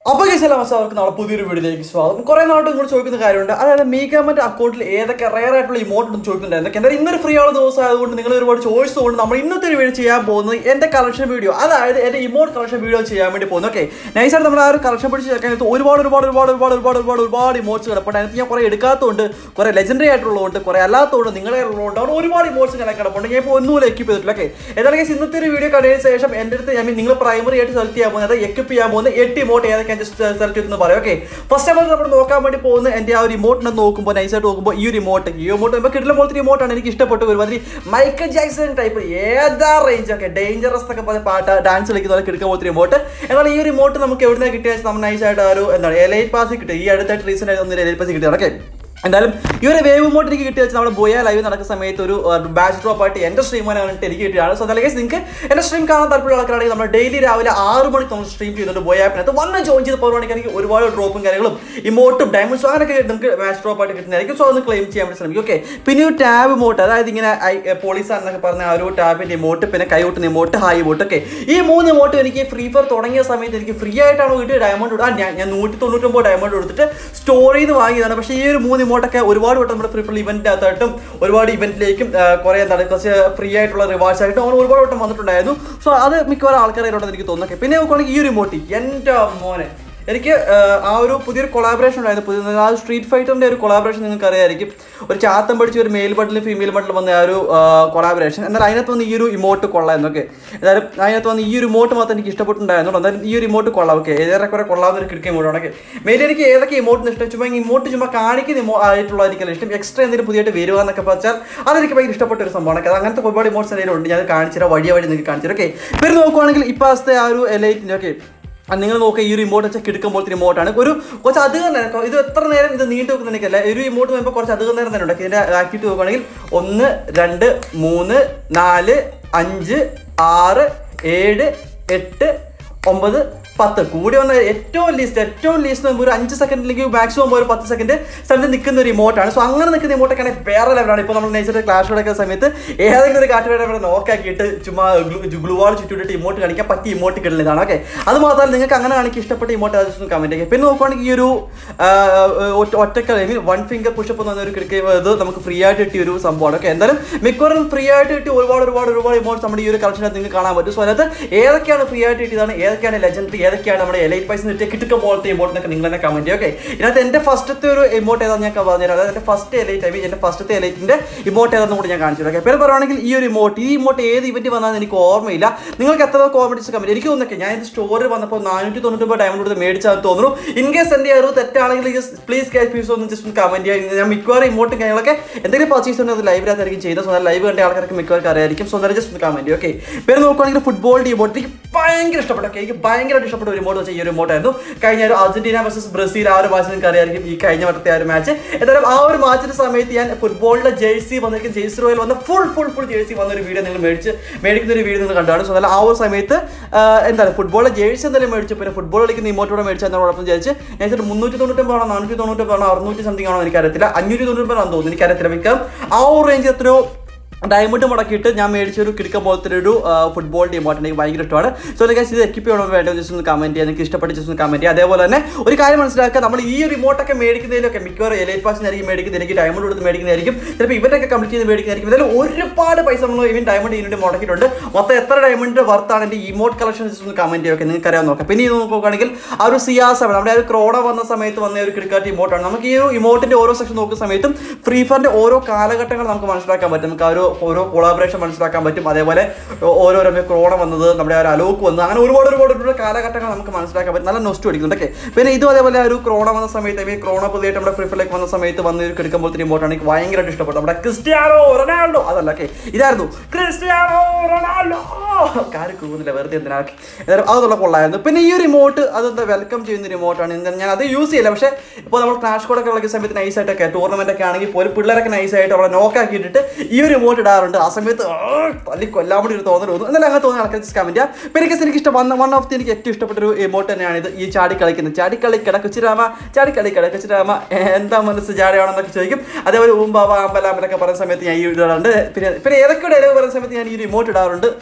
അപ്പോൾ കേസല്ല അവർക്ക് നാളെ പുതിയൊരു വീഡിയോയിലേക്ക് സ്വാഗതം കുറെ നാളോട്ട് നിങ്ങൾ ചോദിക്കുന്ന കാര്യമുണ്ട് അതായത് മീഗാമന്റെ അക്കൗണ്ടിൽ ഏതൊക്കെ റയർ ആയിട്ടുള്ള ഇമോട്ട് ഉണ്ടെന്ന് ചോദിക്കുന്നുണ്ടായിരുന്നു എന്തായാലും ഇന്നൊരു ഫ്രീ ആവുന്ന ദിവസം ആയതുകൊണ്ട് നിങ്ങൾ ഒരുപാട് ചോയ്സ് കൊണ്ട് നമ്മൾ ഇന്നത്തെ ഒരു വീഡിയോ ചെയ്യാൻ പോകുന്നത് എന്റെ കളക്ഷൻ വീഡിയോ അതായത് എന്റെ ഇമോട്ട് കളക്ഷൻ വീഡിയോ ചെയ്യാൻ വേണ്ടി പോകുന്നു ഓക്കെ നൈസായിട്ട് നമ്മൾ ആ ഒരു കളക്ഷൻ പിടിച്ച് ചേർക്കാൻ ഒരുപാട് ഒരുപാട് ഒരുപാട് ഒരുപാട് ഒരുപാട് ഒരുപാട് ഒരുപാട് ഇമോട്ട്സ് കിടപ്പുണ്ട് അതിനകത്ത് ഞാൻ കുറെ എടുക്കാത്തതുകൊണ്ട് കുറെ ലെജൻഡറി ആയിട്ടുള്ളതുകൊണ്ട് കുറെ അല്ലാത്തതുകൊണ്ട് നിങ്ങളെ ഉള്ളതുകൊണ്ട് അവിടെ ഒരുപാട് ഇമോട്ട്സ് ഇങ്ങനെ കിടപ്പുണ്ട് ഞാൻ ഇപ്പോൾ ഒന്നുമില്ല എക്യൂപ്പ് ചെയ്തിട്ടില്ല ഓക്കെ ഏതായാലും guys, ഇന്നത്തെ ഒരു വീഡിയോ കഴിഞ്ഞ ശേഷം എൻ്റെ അടുത്ത് ഞാൻ നിങ്ങൾ പ്രൈമറി ആയിട്ട് സെലക്ട് ചെയ്യാൻ പോകുന്നത് എക്യൂപ്പ് ചെയ്യാൻ പോകുന്ന എട്ട് ഇമോട്ട് ഏതൊക്കെ ജസ്റ്റ് സെലക്ട് ചെയ്തെന്ന് പറയാം ഓക്കെ ഫസ്റ്റ് ഓഫ് ഓൾ നമ്മൾ നോക്കാൻ വേണ്ടി പോകുന്ന എൻ്റെ ആ ഒരു ഇമോട്ടിനെ നോക്കുമ്പോൾ നൈസായിട്ട് നോക്കുമ്പോൾ ഈ ഒരു ഇമോട്ട് ഈ ഇമോട്ട് ഇപ്പോൾ കിട്ടുന്ന പോലത്തെ ഇമോട്ടാണ് എനിക്ക് ഇഷ്ടപ്പെട്ടു ഒരുമാതിരി മൈക്കൽ ജാക്സൺ ടൈപ്പ് ഏതാ റേഞ്ച് ഒക്കെ ഡേഞ്ചറസ് എന്നൊക്കെ പറഞ്ഞ പാട്ട് ഡാൻസ് കളിക്കുന്ന പോലെ കിടക്കാൻ പോലത്തെ ഇമോട്ട് എന്നാൽ ഈ ഒരു ഇമോട്ട് നമുക്ക് എവിടെ നിന്ന് കിട്ടിയാൽ നമ്മൾ നൈസായിട്ട് ആ ഒരു എന്താണ് എലൈറ്റ് പാസ് കിട്ടും ഈ അടുത്തായിട്ട് റീസെൻ്റ് ആയിട്ട് ഒന്ന് എലൈറ്റ് പാസ് കിട്ടിയാണ് ഓക്കെ എന്തായാലും ഈ ഒരു വേവ് മോട്ട് എനിക്ക് കിട്ടിയ വെച്ചാൽ നമ്മുടെ ബോയ ലൈവ് നടക്കുന്ന സമയത്ത് ഒരു ബാച്ച് ഡ്രോപ്പ് ആയിട്ട് എൻ്റെ സ്ട്രീമാണ് വേണ്ടിയിട്ട് എനിക്ക് കിട്ടിയാണ് സോ അല്ലെങ്കിൽ നിങ്ങൾക്ക് എൻ്റെ സ്ട്രീം കാണാൻ താല്പര്യമുള്ള ആൾക്കാരാണെങ്കിൽ നമ്മൾ ഡെയിലി രാവിലെ ആറ് മണിക്ക് നമ്മൾ സ്ട്രീം ചെയ്യുന്നുണ്ട് ബോയ ആപ്പിനകത്ത് വന്ന് ജോയിൻ ചെയ്ത് പോകുവാണെങ്കിൽ എനിക്ക് ഒരുപാട് ഡ്രോപ്പും കാര്യങ്ങളും ഇമോട്ടും ഡയമണ്ട്സും അങ്ങനെയൊക്കെ നമുക്ക് മാച്ച് ഡ്രോപ്പ് ആയിട്ട് കിട്ടുന്നതായിരിക്കും സോ ഒന്ന് ക്ലെയിം ചെയ്യാൻ വേണ്ടി ശ്രമിക്കും ഓക്കെ പിന്നെ ഒരു ടാബ് മോട്ട് അതായത് ഇങ്ങനെ പോലീസ് എന്നൊക്കെ പറഞ്ഞ ആ ഒരു ടാബിൻ്റെ ഇമോട്ട് പിന്നെ കൈവിട്ടുന്ന ഇമോട്ട് ഹായ് ഇമോട്ട് ഒക്കെ ഈ മൂന്ന് ഇമോട്ട് എനിക്ക് ഫ്രീ ഫയർ തുടങ്ങിയ സമയത്ത് എനിക്ക് ഫ്രീ ആയിട്ടാണ് കിട്ടിയ ഡയമണ്ട് ആ ഞാൻ ഞാൻ നൂറ്റി തൊണ്ണൂറ്റൊമ്പത് ഡയമണ്ട് കൊടുത്തിട്ട് സ്റ്റോറിൽ നിന്ന് വാങ്ങിയതാണ് പക്ഷേ ഈ ഒരു മൂന്ന് ഇമോട്ടൊക്കെ ഒരുപാട് വട്ടം നമ്മുടെ ഫ്രീ ഫയർ ഇവന്റ് അകത്തായിട്ടും ഒരുപാട് ഇവന്റിലേക്കും കുറെ എന്താണ് കുറച്ച് ഫ്രീ ആയിട്ടുള്ള റിവാർഡ്സ് ആയിട്ടും അങ്ങനെ ഒരുപാട് വട്ടം വന്നിട്ടുണ്ടായിരുന്നു സോ അത് മിക്കവാറും ആൾക്കാരുണ്ടെന്ന് എനിക്ക് തോന്നുന്നു പിന്നെ നോക്കുകയാണെങ്കിൽ ഈ ഒരു ഇമോട്ട് എൻ്റെ മോനെ എനിക്ക് ആ, ആ ഒരു പുതിയൊരു കൊളാബറേഷൻ ഉണ്ടായിരുന്നു പുതിയ ആ സ്ട്രീറ്റ് ഫൈറ്ററിന്റെ ഒരു കൊളാബറേഷൻ നിങ്ങൾക്ക് അറിയായിരിക്കും ഒരു ചാത്തം പഠിച്ച് ഒരു മെയിൽ ബട്ടിലും ഫീമെയിൽ ബട്ടിലും വന്ന ആ ഒരു കൊളാബറേഷൻ എന്നാൽ അതിനകത്ത് വന്ന് ഈ ഒരു ഇമോട്ട് കൊള്ളായിരുന്നു ഓക്കെ എന്തായാലും അതിനകത്ത് വന്ന് ഈ ഒരു ഇമോട്ട് മാത്രം എനിക്ക് ഇഷ്ടപ്പെട്ടുണ്ടായിരുന്നു എന്തായാലും ഈ ഒരു ഇമോട്ട് കൊള്ളാം ഓക്കെ ഏറെക്കുറെ കൊള്ളാവുന്ന ഒരു കിടക്കുക ഇമോട്ടാണ് ഓക്കെ മെയിൽ എനിക്ക് ഏതൊക്കെ ഇമോട്ട് ഇഷ്ടം ചുമ്മാ ഇമോട്ട് ചുമ്മാ കാണിക്കുന്ന ഇമോ ആയിട്ടുള്ള എനിക്കല്ല ഇഷ്ടം എക്സ്ട്രാ എന്തെങ്കിലും പുതിയതായിട്ട് വരിക എന്നൊക്കെ വെച്ചാൽ അതെനിക്ക് ഭയങ്കര ഇഷ്ടപ്പെട്ട ഒരു സംഭവമാണ് അത് അങ്ങനത്തെ ഒരുപാട് ഇമോട്ട്സ് എന്തെങ്കിലും ഉണ്ട് ഞാൻ കാണിച്ചു തരാം വഴിയ വഴി നിങ്ങൾക്ക് കാണിച്ചു തരാം ഓക്കെ പിന്നെ നോക്കുവാണെങ്കിൽ ഇപ്പോഴത്തെ ആ ഒരു എലൈറ്റിൻ്റെ ഓക്കെ നിങ്ങൾ നോക്കുക ഈ ഒരു ഇമോട്ട് വെച്ചാൽ കിടക്കുമ്പോഴത്തെ ഇമോട്ടാണ് ഒരു കുറച്ച് അധികം നേരം ഇത് എത്ര നേരം ഇത് നീണ്ടു വെക്കുന്ന എനിക്കല്ല ഒരു ഇമോട്ട് വരുമ്പോൾ കുറച്ച് അധികം നേരം തന്നെ ഉണ്ട് ഇതിൻ്റെ ആക്ടിവിറ്റി നോക്കുകയാണെങ്കിൽ ഒന്ന് രണ്ട് മൂന്ന് നാല് അഞ്ച് ആറ് ഏഴ് എട്ട് ഒമ്പത് പത്ത് കൂടി വന്ന ഏറ്റവും ലീസ്റ്റ് ഏറ്റവും ലീസ്റ്റ് ഒരു അഞ്ച് സെക്കൻഡിലേക്ക് മാക്സിമം ഒരു പത്ത് സെക്കൻഡ് സ്ഥലത്ത് നിൽക്കുന്ന ഒരു ഇമോട്ടാണ് സോ അങ്ങനെ നിൽക്കുന്ന ഇമോട്ടൊക്കെ വേറെ ലെവലാണ് ഇപ്പോൾ നമ്മൾ നൈസായിട്ട് ക്ലാഷ് കൊടുക്കുന്ന സമയത്ത് ഏതെങ്കിലും ഒരു കാട്ടുവേടെ ഇവിടെ നോക്കാക്കിയിട്ട് ചുമ്മാ ഗ്ലൂവാൾ ചുറ്റിട്ട് ഇമോട്ട് കാണിക്കാൻ പറ്റിയ ഇമോട്ട് കിട്ടുന്നതാണ് ഓക്കെ അത് മാത്രമല്ല നിങ്ങൾക്ക് അങ്ങനെ കാണിക്കാൻ ഇഷ്ടപ്പെട്ട ഇമോട്ട് അത് കമൻറ്റ് ചെയ്യുക പിന്നെ നോക്കുവാണെങ്കിൽ ഈ ഒരു ആ, ഒറ്റ ഒറ്റക്ക മീൻ വൺ ഫിംഗർ പുഷപ്പ് എന്ന് പറഞ്ഞ ഒരു കിടക്കുക ഇത് നമുക്ക് ഫ്രീ ആയിട്ട് കിട്ടിയ ഒരു സംഭവമാണ് ഓക്കെ എന്തായാലും മിക്കവാറും ഫ്രീ ആയിട്ട് കിട്ടിയ ഒരുപാട് ഒരുപാട് ഒരുപാട് ഇമോട്ട്സ് നമ്മുടെ ഈ ഒരു കളക്ഷനകത്ത് നിങ്ങൾക്ക് കാണാൻ പറ്റും സോ അതിനകത്ത് ഏതൊക്കെയാണ് ഫ്രീ ആയിട്ട് കിട്ടിയതാണ് ഏതൊക്കെയാണ് ലെജൻഡറി ഏതൊക്കെയാണ് നമ്മുടെ എലൈറ്റ് പൈസ കിട്ടിയ കിട്ടുക പോലത്തെ ഇമോട്ടിനൊക്കെ നിങ്ങൾ തന്നെ കമന്റ് ചെയ്യുക ഓക്കെ ഇതിനകത്ത് എൻ്റെ ഫസ്റ്റത്തെ ഒരു ഇമോട്ട് ഏതാണെന്ന് ഞാൻ പറഞ്ഞുതരാം അതായത് എൻ്റെ ഫസ്റ്റ് എലൈറ്റ് ഐ മീൻ എൻ്റെ ഫസ്റ്റത്തെ എലൈറ്റിൻ്റെ ഇമോട്ട് ഏതാണെന്ന് കൂടി ഞാൻ കാണിച്ചു തരാം പേര് പറയുകയാണെങ്കിൽ ഈ ഒരു ഇമോട്ട് ഈ ഇമോട്ട് ഏത് ഇവന്റ് വന്നാലും എനിക്ക് ഓർമ്മയില്ല നിങ്ങൾക്ക് എത്ര കോമഡീസ് കമന്റ് എനിക്ക് തോന്നുന്നൊക്കെ ഞാൻ ഇത് സ്റ്റോറിൽ വന്നപ്പോൾ നാനൂറ്റി തൊണ്ണൂറ്റൊമ്പത് ഡയമണ്ട് കൊടുത്ത് മേടിച്ചാൽ തോന്നുന്നു ഇൻ കേസ് എൻ്റെ അറിവ് തെറ്റാണെങ്കിൽ പ്ലീസ് ക്യാഷ് പീസ് ഒന്ന് ജസ്റ്റ് ഒന്ന് കമന്റ് ചെയ്യുക ഞാൻ മിക്കവാറും ഇമോട്ടും കാര്യങ്ങളൊക്കെ എന്തെങ്കിലും പർച്ചേസ് ഉണ്ടെങ്കിൽ ലൈവിനകത്തായിരിക്കും ചെയ്തത് സോ ലൈവ് കണ്ട ആൾക്കാർക്ക് മിക്കവാർക്ക് അറിയായിരിക്കും സോ അന്നേരം ജസ്റ്റ് ഒന്ന് കമന്റ് ചെയ്യും ഓക്കെ പേര് നോക്കുകയാണെങ്കിൽ ഫുട്ബോളിൻ്റെ ഇമോട്ട് എനിക്ക് ഭയങ്കര ഇഷ്ടപ്പെട്ടു ഓക്കെ എനിക്ക് ഭയങ്കരമായിട്ട് ഇഷ്ടപ്പെട്ട ഒരു ഇമോട്ട് വെച്ചാൽ ഈ ഒരു ഇമോട്ടായിരുന്നു കഴിഞ്ഞ ഒരു അർജന്റീന വേഴ്സസ് ബ്രസീൽ ആ ഒരു മാച്ച് നിങ്ങൾക്ക് അറിയായിരിക്കും ഈ കഴിഞ്ഞ വട്ടത്തെ ആ ഒരു മാച്ച് എന്തായാലും ആ ഒരു മാച്ചിന്റെ സമയത്ത് ഞാൻ ഫുട്ബോളിന്റെ ജേഴ്സി വന്നിരിക്കും ജേഴ്സി റോയൽ വന്ന ഫുൾ ഫുൾ ഫുൾ ജേഴ്സി വന്ന ഒരു വീഡിയോ നിങ്ങൾ മേടിച്ച് മേടിക്കുന്ന ഒരു വീഡിയോ നിങ്ങൾ കണ്ടാണ് സോ അതായത് ആ ഒരു സമയത്ത് ആ, എന്താണ് ഫുട്ബോളിലെ ജേഴ്സി എന്തായാലും മേടിച്ചു പിന്നെ ഫുട്ബോൾ കളിക്കുന്ന ഇമോട്ടോടെ മേടിച്ചാൽ എന്നാൽ കുഴപ്പം വിചാരിച്ച് ഞാൻ വെച്ചിട്ട് മുന്നൂറ്റി തൊണ്ണൂറ്റൊമ്പതാണോ നാനൂറ്റി തൊണ്ണൂറ്റൊമ്പതാണോ അറുന്നൂറ്റി സംതിങ് ആണോ എനിക്കറിയത്തില്ല അഞ്ഞൂറ്റി തൊണ്ണൂറ്റൊമ്പതാണെന്ന് തോന്നുന്നു എനിക്കറിയത്തില്ല മിക്കാം ആ ഒരു റേഞ്ച് എത്രയോ ഡയമണ്ട് മുടക്കിയിട്ട് ഞാൻ മേടിച്ച ഒരു കിടക്ക പോലത്തെ ഒരു ഫുട്ബോൾ ടീമായിട്ട് എനിക്ക് ഭയങ്കര ഇഷ്ടമാണ് സോ ഗൈസ് ഇത് എക്യൂപ്പ് ചെയ്യണോ വേണ്ടോ ജസ്റ്റ് ഒന്ന് കമന്റ് ചെയ്യുക നിങ്ങൾക്ക് ഇഷ്ടപ്പെട്ട ജസ്റ്റ് ഒന്ന് കമന്റ് ചെയ്യുക അതേപോലെ തന്നെ ഒരു കാര്യം മനസ്സിലാക്കുക നമ്മൾ ഈ ഒരു റിമോട്ടൊക്കെ മേടിക്കുന്നതിലൊക്കെ മിക്കവാറും എലൈറ്റ് പാസിനായിരിക്കും മേടിക്കുന്നത് എനിക്ക് ഡയമണ്ട് കൊടുത്ത് മേടിക്കുന്നതായിരിക്കും ചിലപ്പോൾ ഇവരൊക്കെ കംപ്ലീറ്റ് ചെയ്ത് മേടിക്കുന്നതായിരിക്കും എന്തായാലും ഒരുപാട് പൈസ നമ്മൾ ഇവൻ ഡയമണ്ട് ഇതിനുവേണ്ടി മുടക്കിയിട്ടുണ്ട് മൊത്തം എത്ര ഡയമണ്ട് വർത്താണ് എൻ്റെ ഇമോട്ട് കളക്ഷൻ ജസ്റ്റ് ഒന്ന് കമന്റ് ചെയ്യുക നിങ്ങൾക്ക് അറിയാൻ നോക്കാം പിന്നെ ഇത് നോക്കുകയാണെങ്കിൽ ആ ഒരു സിയാസ് നമ്മുടെ ആ ഒരു ക്രോണ വന്ന സമയത്ത് വന്ന ഒരു ക്രിക്കറ്റ് ഇമോട്ടാണ് നമുക്ക് ഈ ഒരു ഇമോട്ടിന്റെ ഓരോ സെക്ഷൻ നോക്കുന്ന സമയത്തും ഫ്രീ ഫയറിന്റെ ഓരോ കാലഘട്ടങ്ങൾ നമുക്ക് മനസ്സിലാക്കാൻ പറ്റും നമുക്ക് ആ ഒരു ഓരോ കൊളാബറേഷൻ മനസ്സിലാക്കാൻ പറ്റും അതേപോലെ ഓരോരോ ക്രോണ വന്നത് നമ്മുടെ ആ ഒരു അലോക്ക് വന്നത് അങ്ങനെ ഒരുപാട് ഒരുപാട് ഒരുപാട് കാലഘട്ടങ്ങൾ നമുക്ക് മനസ്സിലാക്കാൻ പറ്റും നല്ല നൊസ്റ്റ് അടിക്കുന്നുണ്ട് ഓക്കെ പിന്നെ ഇതും അതേപോലെ ആ ഒരു ക്രോണ വന്ന സമയത്ത് ഈ ക്രോണ പുതിയതായിട്ട് നമ്മുടെ ഫ്രീ ഫയറിലേക്ക് വന്ന സമയത്ത് വന്ന ഒരു കിടക്കുമ്പോഴത്തെ ഇമോട്ടാണ് എനിക്ക് ഭയങ്കരമായിട്ട് ഇഷ്ടപ്പെട്ടു നമ്മുടെ ക്രിസ്ത്യാനോ റൊണാൾഡോ അതല്ല ഓക്കെ ഇതായിരുന്നു ക്രിസ്ത്യാനോ റൊണാൾഡോ കാര്യം കൂന്നില്ല വെറുതെ എന്തിനാ എന്തായാലും അതൊള്ള കൊള്ളായിരുന്നു പിന്നെ ഈ ഒരു ഇമോട്ട് അതെന്താ വെൽക്കം ചെയ്യുന്ന ഒരു ഇമോട്ടാണ് എന്താ ഞാൻ അത് യൂസ് ചെയ്യില്ല പക്ഷേ ഇപ്പോൾ നമ്മൾ ക്രാഷ് കോഡൊക്കെ കളിക്കുന്ന സമയത്ത് നൈസായിട്ടൊക്കെ ടൂർണമെന്റ് ഒക്കെ ആണെങ്കിൽ പോലും പിള്ളേരൊക്കെ നൈസായിട്ട് അവളെ നോക്കാക്കിയിട്ടിട്ട് ഈ ഒരു ഇമോട്ട് ഇടാറുണ്ട് ആ സമയത്ത് ആ, തല്ലി കൊല്ലാൻ വേണ്ടി ഒരു തോന്നൽ തോന്നും എന്നാലും അങ്ങനെ തോന്നുന്ന ആൾക്കാർ കമന്റ് ചെയ്യാം പിന്നെ എനിക്ക് എനിക്ക് ഇഷ്ടം വന്ന വൺ ഓഫ് ദി എനിക്ക് ഏറ്റവും ഇഷ്ടപ്പെട്ട ഒരു ഇമോട്ട് തന്നെയാണ് ഇത് ഈ ചാടി കളിക്കുന്നത് ചാടി കളി കിടക്കുച്ചിരാമ ചാടി കളി കിടക്കുച്ചിരാമ എന്താ മനസ്സ് ചാടിയാണെന്നൊക്കെ ചോദിക്കും അതേപോലെ ഊമ്പാവ അമ്പലാമ്പലൊക്കെ പറയുന്ന സമയത്ത് ഞാൻ ഈ ഇടാറുണ്ട് പിന്നെ പിന്നെ ഏതൊക്കെ ഡയലോഗ് പറയുന്ന സമയത്ത് ഞാൻ ഈ ഒരു ഇമോട്ട് ഇടാറുണ്ട് സോ അതെ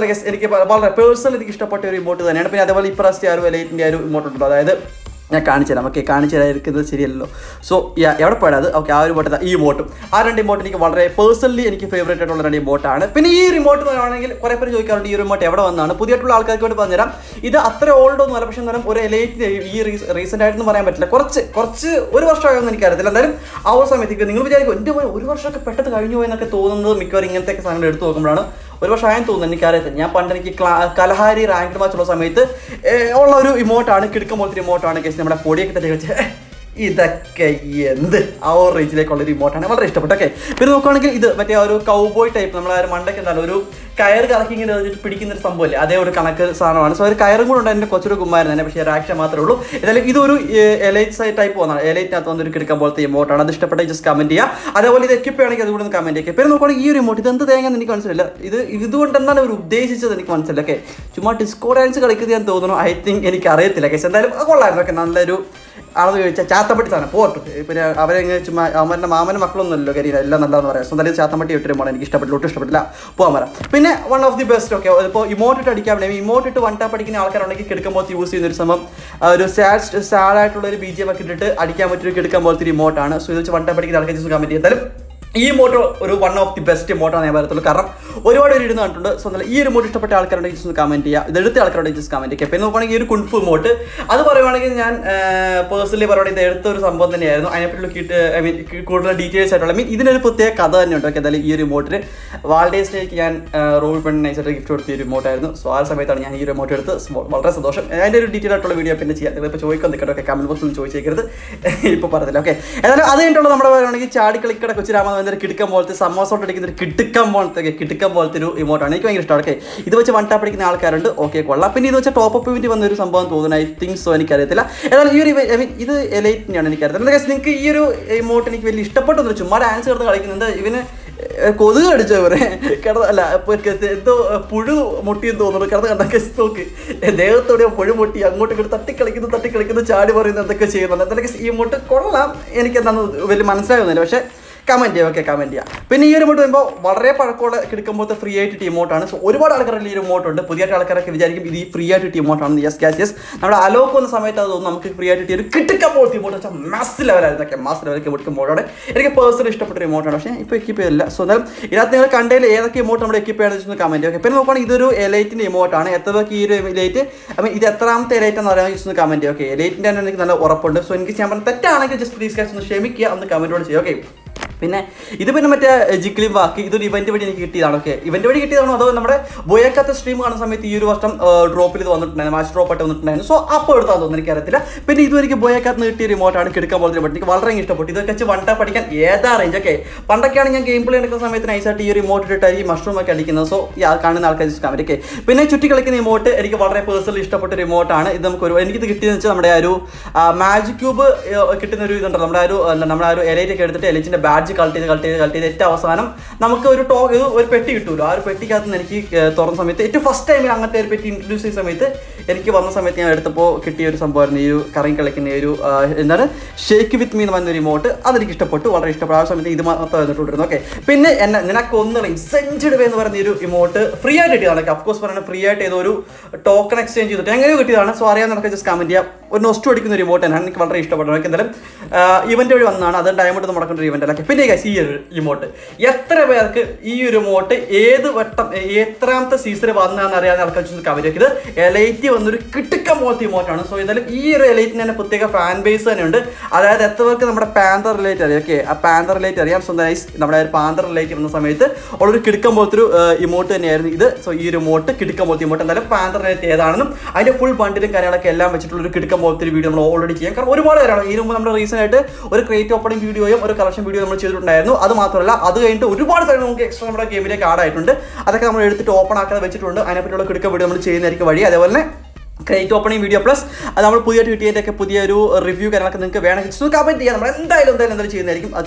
guys, എനിക്ക് പ- വളരെ പേഴ്സണൽ എനിക്ക് ഇഷ്ടപ്പെട്ട ഒരു ഇമോട്ട് തന്നെയാണ് പിന്നെ അതേപോലെ ഇപ്രാവശ്യത്തെ ആ ഒരു ലൈറ്റിൻ്റെ ആ ഒരു ഇമോട്ട് ഉണ്ടല്ലോ അതായത് ഞാൻ കാണിച്ചു തരാം ഓക്കെ കാണിച്ചു തരാതിരിക്കുന്നത് ശരിയല്ലല്ലോ സോ എവിടെ പോയത് ഓക്കെ ആ ഒരു ബോട്ട് ഈ ഇമോട്ടും ആ രണ്ട് ഇമോട്ട് എനിക്ക് വളരെ പേഴ്സണലി എനിക്ക് ഫേവറേറ്റ് ആയിട്ടുള്ള രണ്ട് ഇമോട്ടാണ് പിന്നെ ഈ റിമോട്ട് പറയുകയാണെങ്കിൽ കുറേ പേര് ചോദിക്കാറുണ്ട് ഈ റിമോട്ട് എവിടെ വന്നാണ് പുതിയതായിട്ടുള്ള ആൾക്കാർക്ക് വേണ്ടി പറഞ്ഞുതരാം ഇത് അത്ര ഓൾഡ് ഒന്നും അല്ല പക്ഷേ എന്നാലും ഒരു എലൈറ്റ് ഈ റീസെൻ്റ് ആയിട്ടൊന്നും പറയാൻ പറ്റില്ല കുറച്ച് കുറച്ച് ഒരു വർഷമായൊന്നും എനിക്കറിയത്തില്ല എന്തായാലും ആ ഒരു സമയത്തേക്ക് നിങ്ങൾ വിചാരിക്കും എൻ്റെ പോലെ ഒരു വർഷമൊക്കെ പെട്ടെന്ന് കഴിഞ്ഞു പോയെന്നൊക്കെ തോന്നുന്നത് മിക്കവാറും ഇങ്ങനത്തെ സാധനങ്ങൾ എടുത്തു നോക്കുമ്പോഴാണ് ഒരു വർഷം ആയെന്ന് തോന്നുന്നു എനിക്കറിയത്തില്ല ഞാൻ പണ്ട് എനിക്ക് ക്ലാ കലഹാരി റാങ്ക് മാച്ച് ഉള്ള സമയത്ത് ഏ, ഉള്ള ഒരു ഇമോട്ടാണ് കിടക്കം പോലത്തെ ഇമോട്ടാണ് കേസ് നമ്മുടെ പൊടിയൊക്കെ തട്ടി വെച്ച് "ഏ, ഇതൊക്കെ എന്ത് ആ ഒരു റേഞ്ചിലേക്കുള്ള ഒരു ഇമോട്ടാണ് വളരെ ഇഷ്ടപ്പെട്ടു ഓക്കെ പിന്നെ നോക്കുകയാണെങ്കിൽ ഇത് മറ്റേ ആ ഒരു കൗബോയ് ടൈപ്പ് നമ്മൾ ആ ഒരു മണ്ടയ്ക്ക് എന്താണ് ഒരു കയർ കറക്കി ഇങ്ങനെ എറിഞ്ഞിട്ട് പിടിക്കുന്ന ഒരു സംഭവമല്ലേ അതേ ഒരു കണക്ക് സാധനമാണ് സോ ഒരു കയറും കൂടെ ഉണ്ട് എൻ്റെ കൊച്ചൊരു കുമ്മാരൻ തന്നെ പക്ഷേ ഒരാഴ്ച മാത്രമേ ഉള്ളൂ ഏതായാലും ഇതൊരു എലൈറ്റ് ടൈപ്പ് വന്നാണ് എലൈറ്റിനകത്ത് വന്നൊരു കിടക്കാൻ പോലത്തെ ഇമോട്ടാണ് അത് ഇഷ്ടപ്പെട്ട ജസ്റ്റ് കമന്റ് ചെയ്യുക അതേപോലെ ഇത് എക്യുപ്പ് ആണെങ്കിൽ അതുകൂടെ ഒന്ന് കമന്റ് ചെയ്യുക പിന്നെ നോക്കുകയാണെങ്കിൽ ഈ ഒരു ഇമോട്ട് ഇത് എന്ത് തേങ്ങാന്ന് എനിക്ക് മനസ്സിലായില്ല ഇത് ഇതുകൊണ്ട് എന്താണ് അവർ ഉദ്ദേശിച്ചത് എനിക്ക് മനസ്സിലായി ഓക്കെ ചുമ്മാ ഡിസ്കോ ഡാൻസ് കളിക്കുന്നത് ഞാൻ തോന്നുന്നു ഐ തിങ്ക് എനിക്ക് അറിയത്തില്ല കേസ് എന്തായാലും അത് കൊള്ളായിരുന്നു ഓക്കെ നല്ലൊരു ആണെന്ന് ചോദിച്ചാൽ ചാത്തമ്പട്ടി സാധനം പോട്ടു പിന്നെ അവരെങ്ങ് ചുമ്മാ അവരുടെ മാമൻ്റെ മക്കളൊന്നുമല്ലോ കരിയില്ല എല്ലാം നല്ലതെന്ന് പറയാം സ്വന്തം ചാത്തമ്പട്ടി ഇട്ടിരുമ്പോൾ എനിക്ക് ഇഷ്ടപ്പെട്ടില്ല ഒട്ടും ഇഷ്ടപ്പെട്ടില്ല പോകാൻ വരാം പിന്നെ വൺ ഓഫ് ദി ബെസ്റ്റ് ഒക്കെ ഇപ്പോൾ ഇമോട്ട് ഇട്ട് അടിക്കാൻ വേണ്ടി ഇമോട്ട് ഇട്ട് വൺ ടാപ്പ് അടിക്കുന്ന ആൾക്കാരുണ്ടെങ്കിൽ കിടക്കുമ്പോൾ യൂസ് ചെയ്യുന്ന ഒരു സംഭവം ആ, ഒരു സാഡ് സാഡ് ആയിട്ടുള്ള ഒരു ബി ജി എം ഒക്കെ ഇട്ടിട്ട് അടിക്കാൻ പറ്റിയൊരു കിടക്കാൻ പോലത്തെ ഒരു ഇമോട്ടാണ് സോ ഇത് വെച്ച് വൺ ടാപ്പ് അടിക്കുന്ന ആൾക്കാർ ജസ്റ്റ് കമൻറ്റ് ചെയ്താലും ഈ മോട്ടോ ഒരു വൺ ഓഫ് ദി ബെസ്റ്റ് മോട്ടാണ് ഞാൻ പറയത്തുള്ളൂ കാരണം ഒരുപാട് പേര് ഇടുന്ന കണ്ടിട്ടുണ്ട് സോ എന്നാൽ ഈ ഒരു മോട്ട് ഇഷ്ടപ്പെട്ട ആൾക്കാരുണ്ടെങ്കിൽ ജസ്റ്റ് ഒന്ന് കമന്റ് ചെയ്യുക ഇത് എടുത്ത ആൾക്കാരുണ്ടെങ്കിൽ ജസ്റ്റ് കമന്റ് ചെയ്യുക പിന്നെ നോക്കുകയാണെങ്കിൽ ഈ ഒരു കുൺഫു മോട്ട് അത് പറയുവാണെങ്കിൽ ഞാൻ പേഴ്സണലി പറയുവാണെങ്കിൽ ഇത് എടുത്ത ഒരു സംഭവം തന്നെയായിരുന്നു അതിനെപ്പറ്റി കിട്ട് ഐ മീൻ കൂടുതൽ ഡീറ്റെയിൽസ് ആയിട്ടുള്ള ഐ മീൻ ഇതിനൊരു പ്രത്യേക കഥ തന്നെ ഉണ്ട് ഓക്കെ എന്തായാലും ഈ ഒരു മോട്ടിന് വാൾഡേസിലേക്ക് ഞാൻ റോൾ പെണ്ണ് നൈസായിട്ട് ഗിഫ്റ്റ് കൊടുത്ത ഒരു മോട്ടായിരുന്നു സോ ആ സമയത്താണ് ഞാൻ ഈ ഒരു മോട്ട് എടുത്ത് small- വളരെ സന്തോഷം അതിൻ്റെ ഒരു ഡീറ്റെയിൽ ആയിട്ടുള്ള വീഡിയോ പിന്നെ ചെയ്യാം നിങ്ങൾ ഇപ്പോൾ ചോദിക്കാൻ നിൽക്കട്ടെ ഓക്കെ കമന്റ് ബോക്സിൽ ചോദിച്ചേക്കരുത് ഇപ്പോൾ പറഞ്ഞില്ല ഓക്കെ ഏതായാലും അത് കഴിഞ്ഞിട്ടുള്ള നമ്മുടെ പറയുകയാണെങ്കിൽ ചാടി കളിക്കട കൊച്ചു രാമൻ ഒരു കിടുക്കം പോലത്തെ സമോസോട്ട് അടിക്കുന്ന ഒരു കിടുക്കം പോലത്തെ ഒക്കെ കിടുക്കം പോലത്തെ ഒരു ഇമോട്ടാണ് എനിക്ക് ഭയങ്കര ഇഷ്ടമാണ് ഓക്കെ ഇത് വെച്ച് വൺ ടാപ്പ് അടിക്കുന്ന ആൾക്കാരുണ്ട് ഓക്കെ കൊള്ളാം പിന്നെ ഇത് വെച്ച് ടോപ്പ് അപ്പ് വേണ്ടി വന്ന ഒരു സംഭവം തോന്നുന്നു ഐ തിങ്ക് സോ എനിക്കറിയത്തില്ല ഏതായാലും ഈ ഒരു ഐ മീൻ ഇത് എലൈറ്റിനെയാണ് എനിക്കറിയത്തില്ല എന്താ നിങ്ങൾക്ക് ഈ ഒരു ഇമോട്ട് എനിക്ക് വലിയ ഇഷ്ടപ്പെട്ടൊന്നും ചുമ്മാ ഡാൻസ് കിടന്ന് കളിക്കുന്നുണ്ട് ഇവന് ഏഹ് കൊതുക് അടിച്ചോ ഇവരെ കിടന്ന് അല്ല ഇപ്പൊ ക- എന്തോ പുഴു മുട്ടിയെന്ന് തോന്നുന്നു കിടന്ന് കണ്ടൊക്കെ നോക്ക് ദേഹത്തോടെ പുഴു മുട്ടി അങ്ങോട്ട് ഇങ്ങോട്ട് തട്ടിക്കളിക്കുന്നു തട്ടിക്കളിക്കുന്നു ചാടി പറയുന്നു എന്തൊക്കെ ചെയ്യുന്നുണ്ട് എന്തൊക്കെ ഈ മുട്ട് കൊള്ളാം എനിക്ക് എന്താണെന്ന് വലിയ മനസ്സിലാവുന്നില്ല പക്ഷേ കമൻറ്റ് ചെയ്യുക ഓക്കെ കമൻറ്റ് ചെയ്യുക പിന്നെ ഈ ഒരു മോട്ട് വരുമ്പോൾ വളരെ പഴക്കമുള്ള കിടക്കുമ്പോഴത്തെ ഫ്രീ ആയിട്ട് ടീമോട്ടാണ് സോ ഒരുപാട് ആൾക്കാരുടെ ഈ ഒരു മോട്ടുണ്ട് പുതിയ ആൾക്കാരൊക്കെ വിചാരിക്കും ഇത് ഈ ഫ്രീ ആയിട്ട് ടീമോട്ടാണ് യെസ് ഗ്യാസ് യെസ് നമ്മുടെ അലോക്ക് വന്ന സമയത്ത് അത് തോന്നുന്നു നമുക്ക് ഫ്രീ ആയിട്ട് കിട്ടിയ ഒരു കിട്ടുമ്പോൾ ടീമോട്ട് വെച്ചാൽ മാസ് ലെവലായിരുന്നു ഒക്കെ മാസ് ലെവലൊക്കെ മുടിക്കും മോട്ടോടെ എനിക്ക് പേഴ്സണലി ഇഷ്ടപ്പെട്ട ഒരു മോട്ടാണ് പക്ഷേ ഇപ്പോൾ എക്യൂപ്പ് ചെയ്തില്ല സോ എന്തായാലും ഇതിനകത്ത് നിങ്ങൾ കണ്ടതിൽ ഏതൊക്കെ ഇമോട്ട് നമ്മുടെ എക്യൂപ്പ് ചെയ്യണമെന്ന് വെച്ചാൽ കമൻറ്റ് ഓക്കെ പിന്നെ നോക്കുകയാണെങ്കിൽ ഇതൊരു എലൈറ്റിൻ്റെ ഇമോട്ടാണ് എത്ര പേർക്ക് ഈ ഒരു എലൈറ്റ് ഐ മീൻ ഇത് എത്രാമത്തെ എലൈറ്റ് എന്ന് പറയാൻ ജസ്റ്റ് ഒന്ന് കമൻറ്റ് ഓക്കെ എലൈറ്റിൻ്റെ തന്നെ എനിക്ക് നല്ല ഉറപ്പുണ്ട് സോ എനിക്ക് ഞാൻ പറഞ്ഞ തെറ്റാണെങ്കിൽ ജസ്റ്റ് പ്ലീസ് കാശ് ഒന്ന് ക്ഷമിക്കുക ഒന്ന് കമൻറ്റോട് ചെയ്യുക ഓക്കെ പിന്നെ ഇത് പിന്നെ മറ്റേ ജിക്ലിം ബാക്കി ഇതൊരു ഇവന്റ് വഴി എനിക്ക് കിട്ടിയതാണ് ഓക്കെ ഇവന്റ് വഴി കിട്ടിയതാണോ അതോ നമ്മുടെ ബോയക്കത്തെ സ്ട്രീം കാണുന്ന സമയത്ത് ഈ ഒരു വർഷം ഡ്രോപ്പിൽ ഇത് വന്നിട്ടുണ്ടായിരുന്നു മാച്ച് ഡ്രോപ്പ് ആയിട്ട് വന്നിട്ടുണ്ടായിരുന്നു സോ അപ്പോൾ എടുത്താൽ തോന്നുന്നു എനിക്കറിയത്തില്ല പിന്നെ ഇതും എനിക്ക് ബോയക്കത്ത് നിന്ന് കിട്ടിയ റിമോട്ടാണ് കിടക്കാൻ പോലത്തെ ബട്ട് എനിക്ക് വളരെ ഇഷ്ടപ്പെട്ടു ഇതൊക്കെ വെച്ച് വൺ ടാപ്പ് അടിക്കാൻ ഏതാ റേഞ്ച് ഓക്കെ പണ്ടൊക്കെയാണ് ഞാൻ ഗെയിം പ്ലേ എടുക്കുന്ന സമയത്ത് നൈസായിട്ട് ഈ ഒരു ഇമോട്ട് ഇട്ടിട്ട് ഈ മഷ്റൂം ഒക്കെ അടിക്കുന്നത് സോ ഈ ആ കാണുന്ന ആൾക്കാർ കമന്റ് ഓക്കെ പിന്നെ ചുറ്റി കളിക്കുന്ന ഇമോട്ട് എനിക്ക് വളരെ പേഴ്സണലി ഇഷ്ടപ്പെട്ട ഒരു ഇമോട്ടാണ് ഇത് നമുക്ക് ഒരു എനിക്കിത് കിട്ടിയെന്ന് വെച്ചാൽ നമ്മുടെ ആ ഒരു മാജിക് ക്യൂബ് കിട്ടുന്ന ഒരു ഇതുണ്ടല്ലോ നമ്മുടെ ആ ഒരു എന്താ, നമ്മുടെ ആ ഒരു എലൈറ്റ് ഒക്കെ എടുത്തിട്ട് എലൈറ്റിന്റെ ബാഡ്ജ് കളക്ട് ചെയ്ത് കളക്ട് ചെയ്ത് കളക്ട് ചെയ്ത് ഏറ്റവും അവസാനം നമുക്ക് ഒരു ടോ ഇത് ഒരു പെട്ടി കിട്ടുമല്ലോ ആ ഒരു പെട്ടിക്കകത്ത് നിന്ന് എനിക്ക് ഏർ, തുറന്ന സമയത്ത് ഏറ്റവും ഫസ്റ്റ് ടൈമിൽ അങ്ങനത്തെ ഒരു പെട്ടി ഇൻട്രൊഡ്യൂസ് ചെയ്യുന്ന സമയത്ത് എനിക്ക് വന്ന സമയത്ത് ഞാൻ എടുത്തപ്പോൾ കിട്ടിയ ഒരു സംഭവമായിരുന്നു ഈ ഒരു കറങ്ങി കളിക്കുന്ന ഈ ഒരു ആ, എന്താണ് ഷേക്ക് വിത്ത് മീ എന്ന് പറഞ്ഞ ഒരു ഇമോട്ട് അതെനിക്ക് ഇഷ്ടപ്പെട്ടു വളരെ ഇഷ്ടപ്പെട്ടു ആ സമയത്ത് ഇത് മാത്രം വന്നിട്ടുണ്ടായിരുന്നു ഓക്കെ പിന്നെ എന്നെ നിനക്കൊന്നും സെഞ്ചഡ് വേ എന്ന് പറയുന്ന ഈ ഒരു ഇമോട്ട് ഫ്രീ ആയിട്ട് കിട്ടിയതാണ് അഫ്കോഴ്സ് പറയുന്നത് ഫ്രീ ആയിട്ട് ഏതോ ഒരു ടോക്കൺ എക്സ്ചേഞ്ച് ചെയ്തിട്ട് എങ്ങനെയോ കിട്ടിയതാണ് സോ അറിയാൻ നമുക്ക് ജസ്റ്റ് കമന്റ് ചെയ്യാം ഒരു നൊസ്റ്റു അടിക്കുന്ന ഒരു ഇമോട്ട് തന്നെയാണ് എനിക്ക് വളരെ ഇഷ്ടപ്പെട്ടു എനിക്ക് എന്തായാലും ഇവന്റ് വഴി വന്നതാണ് അത് ഡയമണ്ട് നടക്കുന്ന ഒരു ഇവന്റ് അല്ല പിന്നെ guys, ഈ ഒരു ഇമോട്ട് എത്ര പേർക്ക് ഈ ഒരു ഇമോട്ട് ഏത് വട്ടം ഏ, എത്രാമത്തെ സീസണിൽ വന്നതെന്ന് അറിയാൻ ആൾക്കാർ കമന്റ് ഇത് എലൈറ്റ് വന്നൊരു കിട്ടുക്കം പോലത്തെ ഇമോട്ടാണ് സോ എന്തായാലും ഈ ഒരു എലൈറ്റിന് തന്നെ പ്രത്യേക ഫാൻ ബേസ് തന്നെയുണ്ട് അതായത് എത്ര പേർക്ക് നമ്മുടെ പാന്തർ റിലേറ്റ് അറിയാം ഓക്കെ ആ പാന്തർ റിലേറ്റ് അറിയാം സോ നൈസ് നമ്മുടെ പാന്തർ റിലേറ്റ് വന്ന സമയത്ത് ഉള്ളൊരു കിടുക്കം പോലത്തെ ഒരു ഇമോട്ട് തന്നെയായിരുന്നു ഇത് സോ ഈ ഒരു ഇമോട്ട് കിടുക്കം പോലത്തെ ഇമോട്ട് എന്തായാലും പാന്തർ റിലേറ്റ് ഏതാണെന്നും അതിന്റെ ഫുൾ ബണ്ടിലും കാര്യങ്ങളൊക്കെ എല്ലാം വെച്ചിട്ടുള്ള ഒരു കിടുക്കം പോലത്തെ ഒരു വീഡിയോ നമ്മൾ ഓൾറെഡി ചെയ്യാം കാരണം ഒരുപാട് കാര്യമാണ് ഇതിന് മുമ്പ് നമ്മൾ റീസെന്റ് ആയിട്ട് ഒരു ക്രിയേറ്റ് ഓപ്പണിംഗ് വീഡിയോയും ഒരു കളക്ഷൻ വീഡിയോ നമ്മൾ ചെയ്തിട്ടുണ്ടായിരുന്നു അത് മാത്രമല്ല അത് കഴിഞ്ഞിട്ട് ഒരുപാട് സാധനം നമുക്ക് എക്സ്ട്രാ നമ്മുടെ ഗെയിമിലേക്ക് ആഡ് ആയിട്ടുണ്ട് അതൊക്കെ നമ്മൾ എടുത്തിട്ട് ഓപ്പൺ ആക്കാതെ വെച്ചിട്ടുണ്ട് അതിനെപ്പറ്റിയുള്ള കിടുക്ക വീഡിയോ നമ്മൾ ചെയ്യുന്നതായിരിക്കും വഴി അതേപോലെ തന്നെ ക്രേറ്റ് ഓപ്പണിംഗ് വീഡിയോ പ്ലസ് അത് നമ്മൾ പുതിയതായിട്ട് കിട്ടിയതിൻ്റെയൊക്കെ പുതിയൊരു റിവ്യൂ കാര്യങ്ങളൊക്കെ നിങ്ങൾക്ക് വേണമെങ്കിൽ കമൻറ്റ് ചെയ്യാം നമ്മൾ എന്തായാലും എന്തായാലും എന്തായാലും ചെയ്യുന്നതായിരിക്കും അത് ചുമ്മാ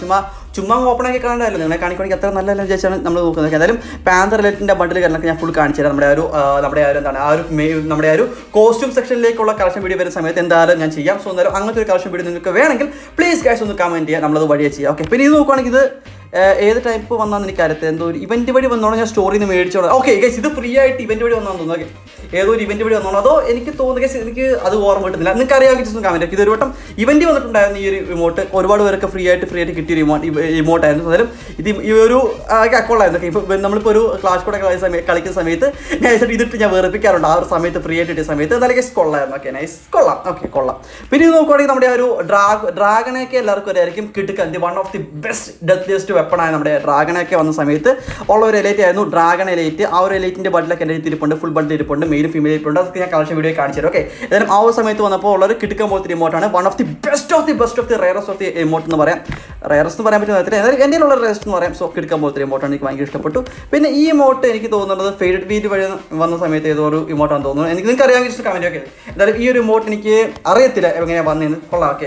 ചുമ്മാ ഓപ്പൺ ആക്കി കാണാനല്ലോ നിങ്ങളെ കാണിക്കുകയാണെങ്കിൽ അത്ര നല്ലതെന്ന് വിചാരിച്ചാണ് നമ്മൾ നോക്കുന്നത് എന്തായാലും പാന്തർ റിലേറ്റിൻ്റെ ബണ്ടിൽ കാര്യങ്ങളൊക്കെ ഞാൻ ഫുൾ കാണിച്ചു തരാം നമ്മുടെ ആ ഒരു ആ, നമ്മുടെ ആ ഒരു എന്താണ് ആ ഒരു മേ- നമ്മുടെ ആ ഒരു കോസ്റ്റ്യൂം സെക്ഷനിലേക്കുള്ള കളക്ഷൻ വീഡിയോ വരുന്ന സമയത്ത് എന്തായാലും ഞാൻ ചെയ്യാം സോ എന്തായാലും അങ്ങനത്തെ ഒരു കളക്ഷൻ വീഡിയോ നിങ്ങൾക്ക് വേണമെങ്കിൽ പ്ലീസ് ഗൈസ് ഒന്ന് കമൻറ്റ് ചെയ്യുക നമ്മളത് വഴിയെ ചെയ്യാം ഓക്കെ പിന്നെ ഇത് നോക്കുവാണെങ്കിൽ ഇത് ഏഹ്, ഏത് ടൈപ്പ് വന്നാന്ന് എനിക്കറിയത്തില്ല എന്തോ ഒരു ഇവന്റ് വഴി വന്നോളാം ഞാൻ സ്റ്റോറിയിൽ നിന്ന് മേടിച്ചോളാം ഓക്കെ ഗൈസ് ഇത് ഫ്രീ ആയിട്ട് ഇവന്റ് വഴി വന്നാന്ന് തോന്നുന്നു ഓക്കെ ഏതോ ഒരു ഇവന്റ് വഴി വന്നോളാം അതോ എനിക്ക് തോന്നുന്നു ഗൈസ് എനിക്ക് അത് ഓർമ്മ കിട്ടുന്നില്ല നിങ്ങൾക്ക് അറിയാമെങ്കിൽ just ഒന്ന് കമന്റ് ഇത് ഒരു വട്ടം ഇവന്റ് വന്നിട്ടുണ്ടായിരുന്നു ഈ ഒരു റിമോട്ട് ഒരുപാട് പേർക്ക് ഫ്രീ ആയിട്ട് ഫ്രീ ആയിട്ട് കിട്ടിയ റിമോട്ട് റിമോട്ട് ആയിരുന്നു എന്തായാലും ഇത് ഈ ഒരു അക്കൗണ്ടായിരുന്നു ഇപ്പോൾ നമ്മളിപ്പോൾ ഒരു ക്ലാസ് കൂടെ കളി സമയം കളിക്കുന്ന സമയത്ത് നൈസായിട്ട് ഇതിട്ട് ഞാൻ വേർപ്പിക്കാറുണ്ട് ആ ഒരു സമയത്ത് ഫ്രീ ആയിട്ട് കിട്ടിയ സമയത്ത് എന്തായാലും ഗൈസ് കൊള്ളായിരുന്നു ഓക്കെ നൈസ് കൊള്ളാം ഓക്കെ കൊള്ളാം പിന്നെ ഇത് നോക്കുവാണെങ്കിൽ നമ്മുടെ ആ ഒരു ഡ്രാഗ് ഡ്രാഗണൊക്കെ എല്ലാവർക്കും അറിയായിരിക്കും കിട്ടുക the one of the best deadliest വെപ്പണായ നമ്മുടെ ഡ്രാഗണൊക്കെ വന്ന സമയത്ത് ഉള്ള ഒരു എലൈറ്റ് ആയിരുന്നു ഡ്രാഗൺ എലൈറ്റ് ആ ഒരു എലൈറ്റിന്റെ ബണ്ടിലൊക്കെ എൻ്റെ ഇരിപ്പുണ്ട് ഫുൾ ബണ്ടിൽ ഇരിപ്പുണ്ട് മെയിൽ ഫീമെയിൽ ഇരിപ്പുണ്ട് അതൊക്കെ ഞാൻ കളക്ഷൻ വീഡിയോ കാണിച്ചു തരാം ഓക്കെ ഏതായാലും ആ ഒരു സമയത്ത് വന്നപ്പോൾ ഉള്ള ഒരു കിട്ടുക്കാൻ പോലത്തെ റിമോട്ടാണ് one of the best of the best of the rarest of the remote എന്ന് പറയാം റയറസ് എന്ന് പറയാൻ പറ്റുന്ന തരത്തിൽ ഏതായാലും എൻ്റെ ഉള്ള റെസ്റ്റ് എന്ന് പറയാം സോ കിടക്കാൻ പോലത്തെ റിമോട്ടാണ് എനിക്ക് ഭയങ്കര ഇഷ്ടപ്പെട്ടു പിന്നെ ഈ ഇമോട്ട് എനിക്ക് തോന്നുന്നത് ഫെയ്ഡ് ബീറ്റ് വഴി വന്ന സമയത്ത് ഏതോ ഒരു ഇമോട്ടാണെന്ന് തോന്നുന്നു എനിക്ക് നിങ്ങൾക്ക് അറിയാമെങ്കിൽ കമൻറ്റ് ഒക്കെ എന്തായാലും ഈ ഒരു ഇമോട്ട് എനിക്ക് അറിയത്തില്ല എങ്ങനെയാണ് വന്നതെന്ന് കൊള്ളാം ഓക്കെ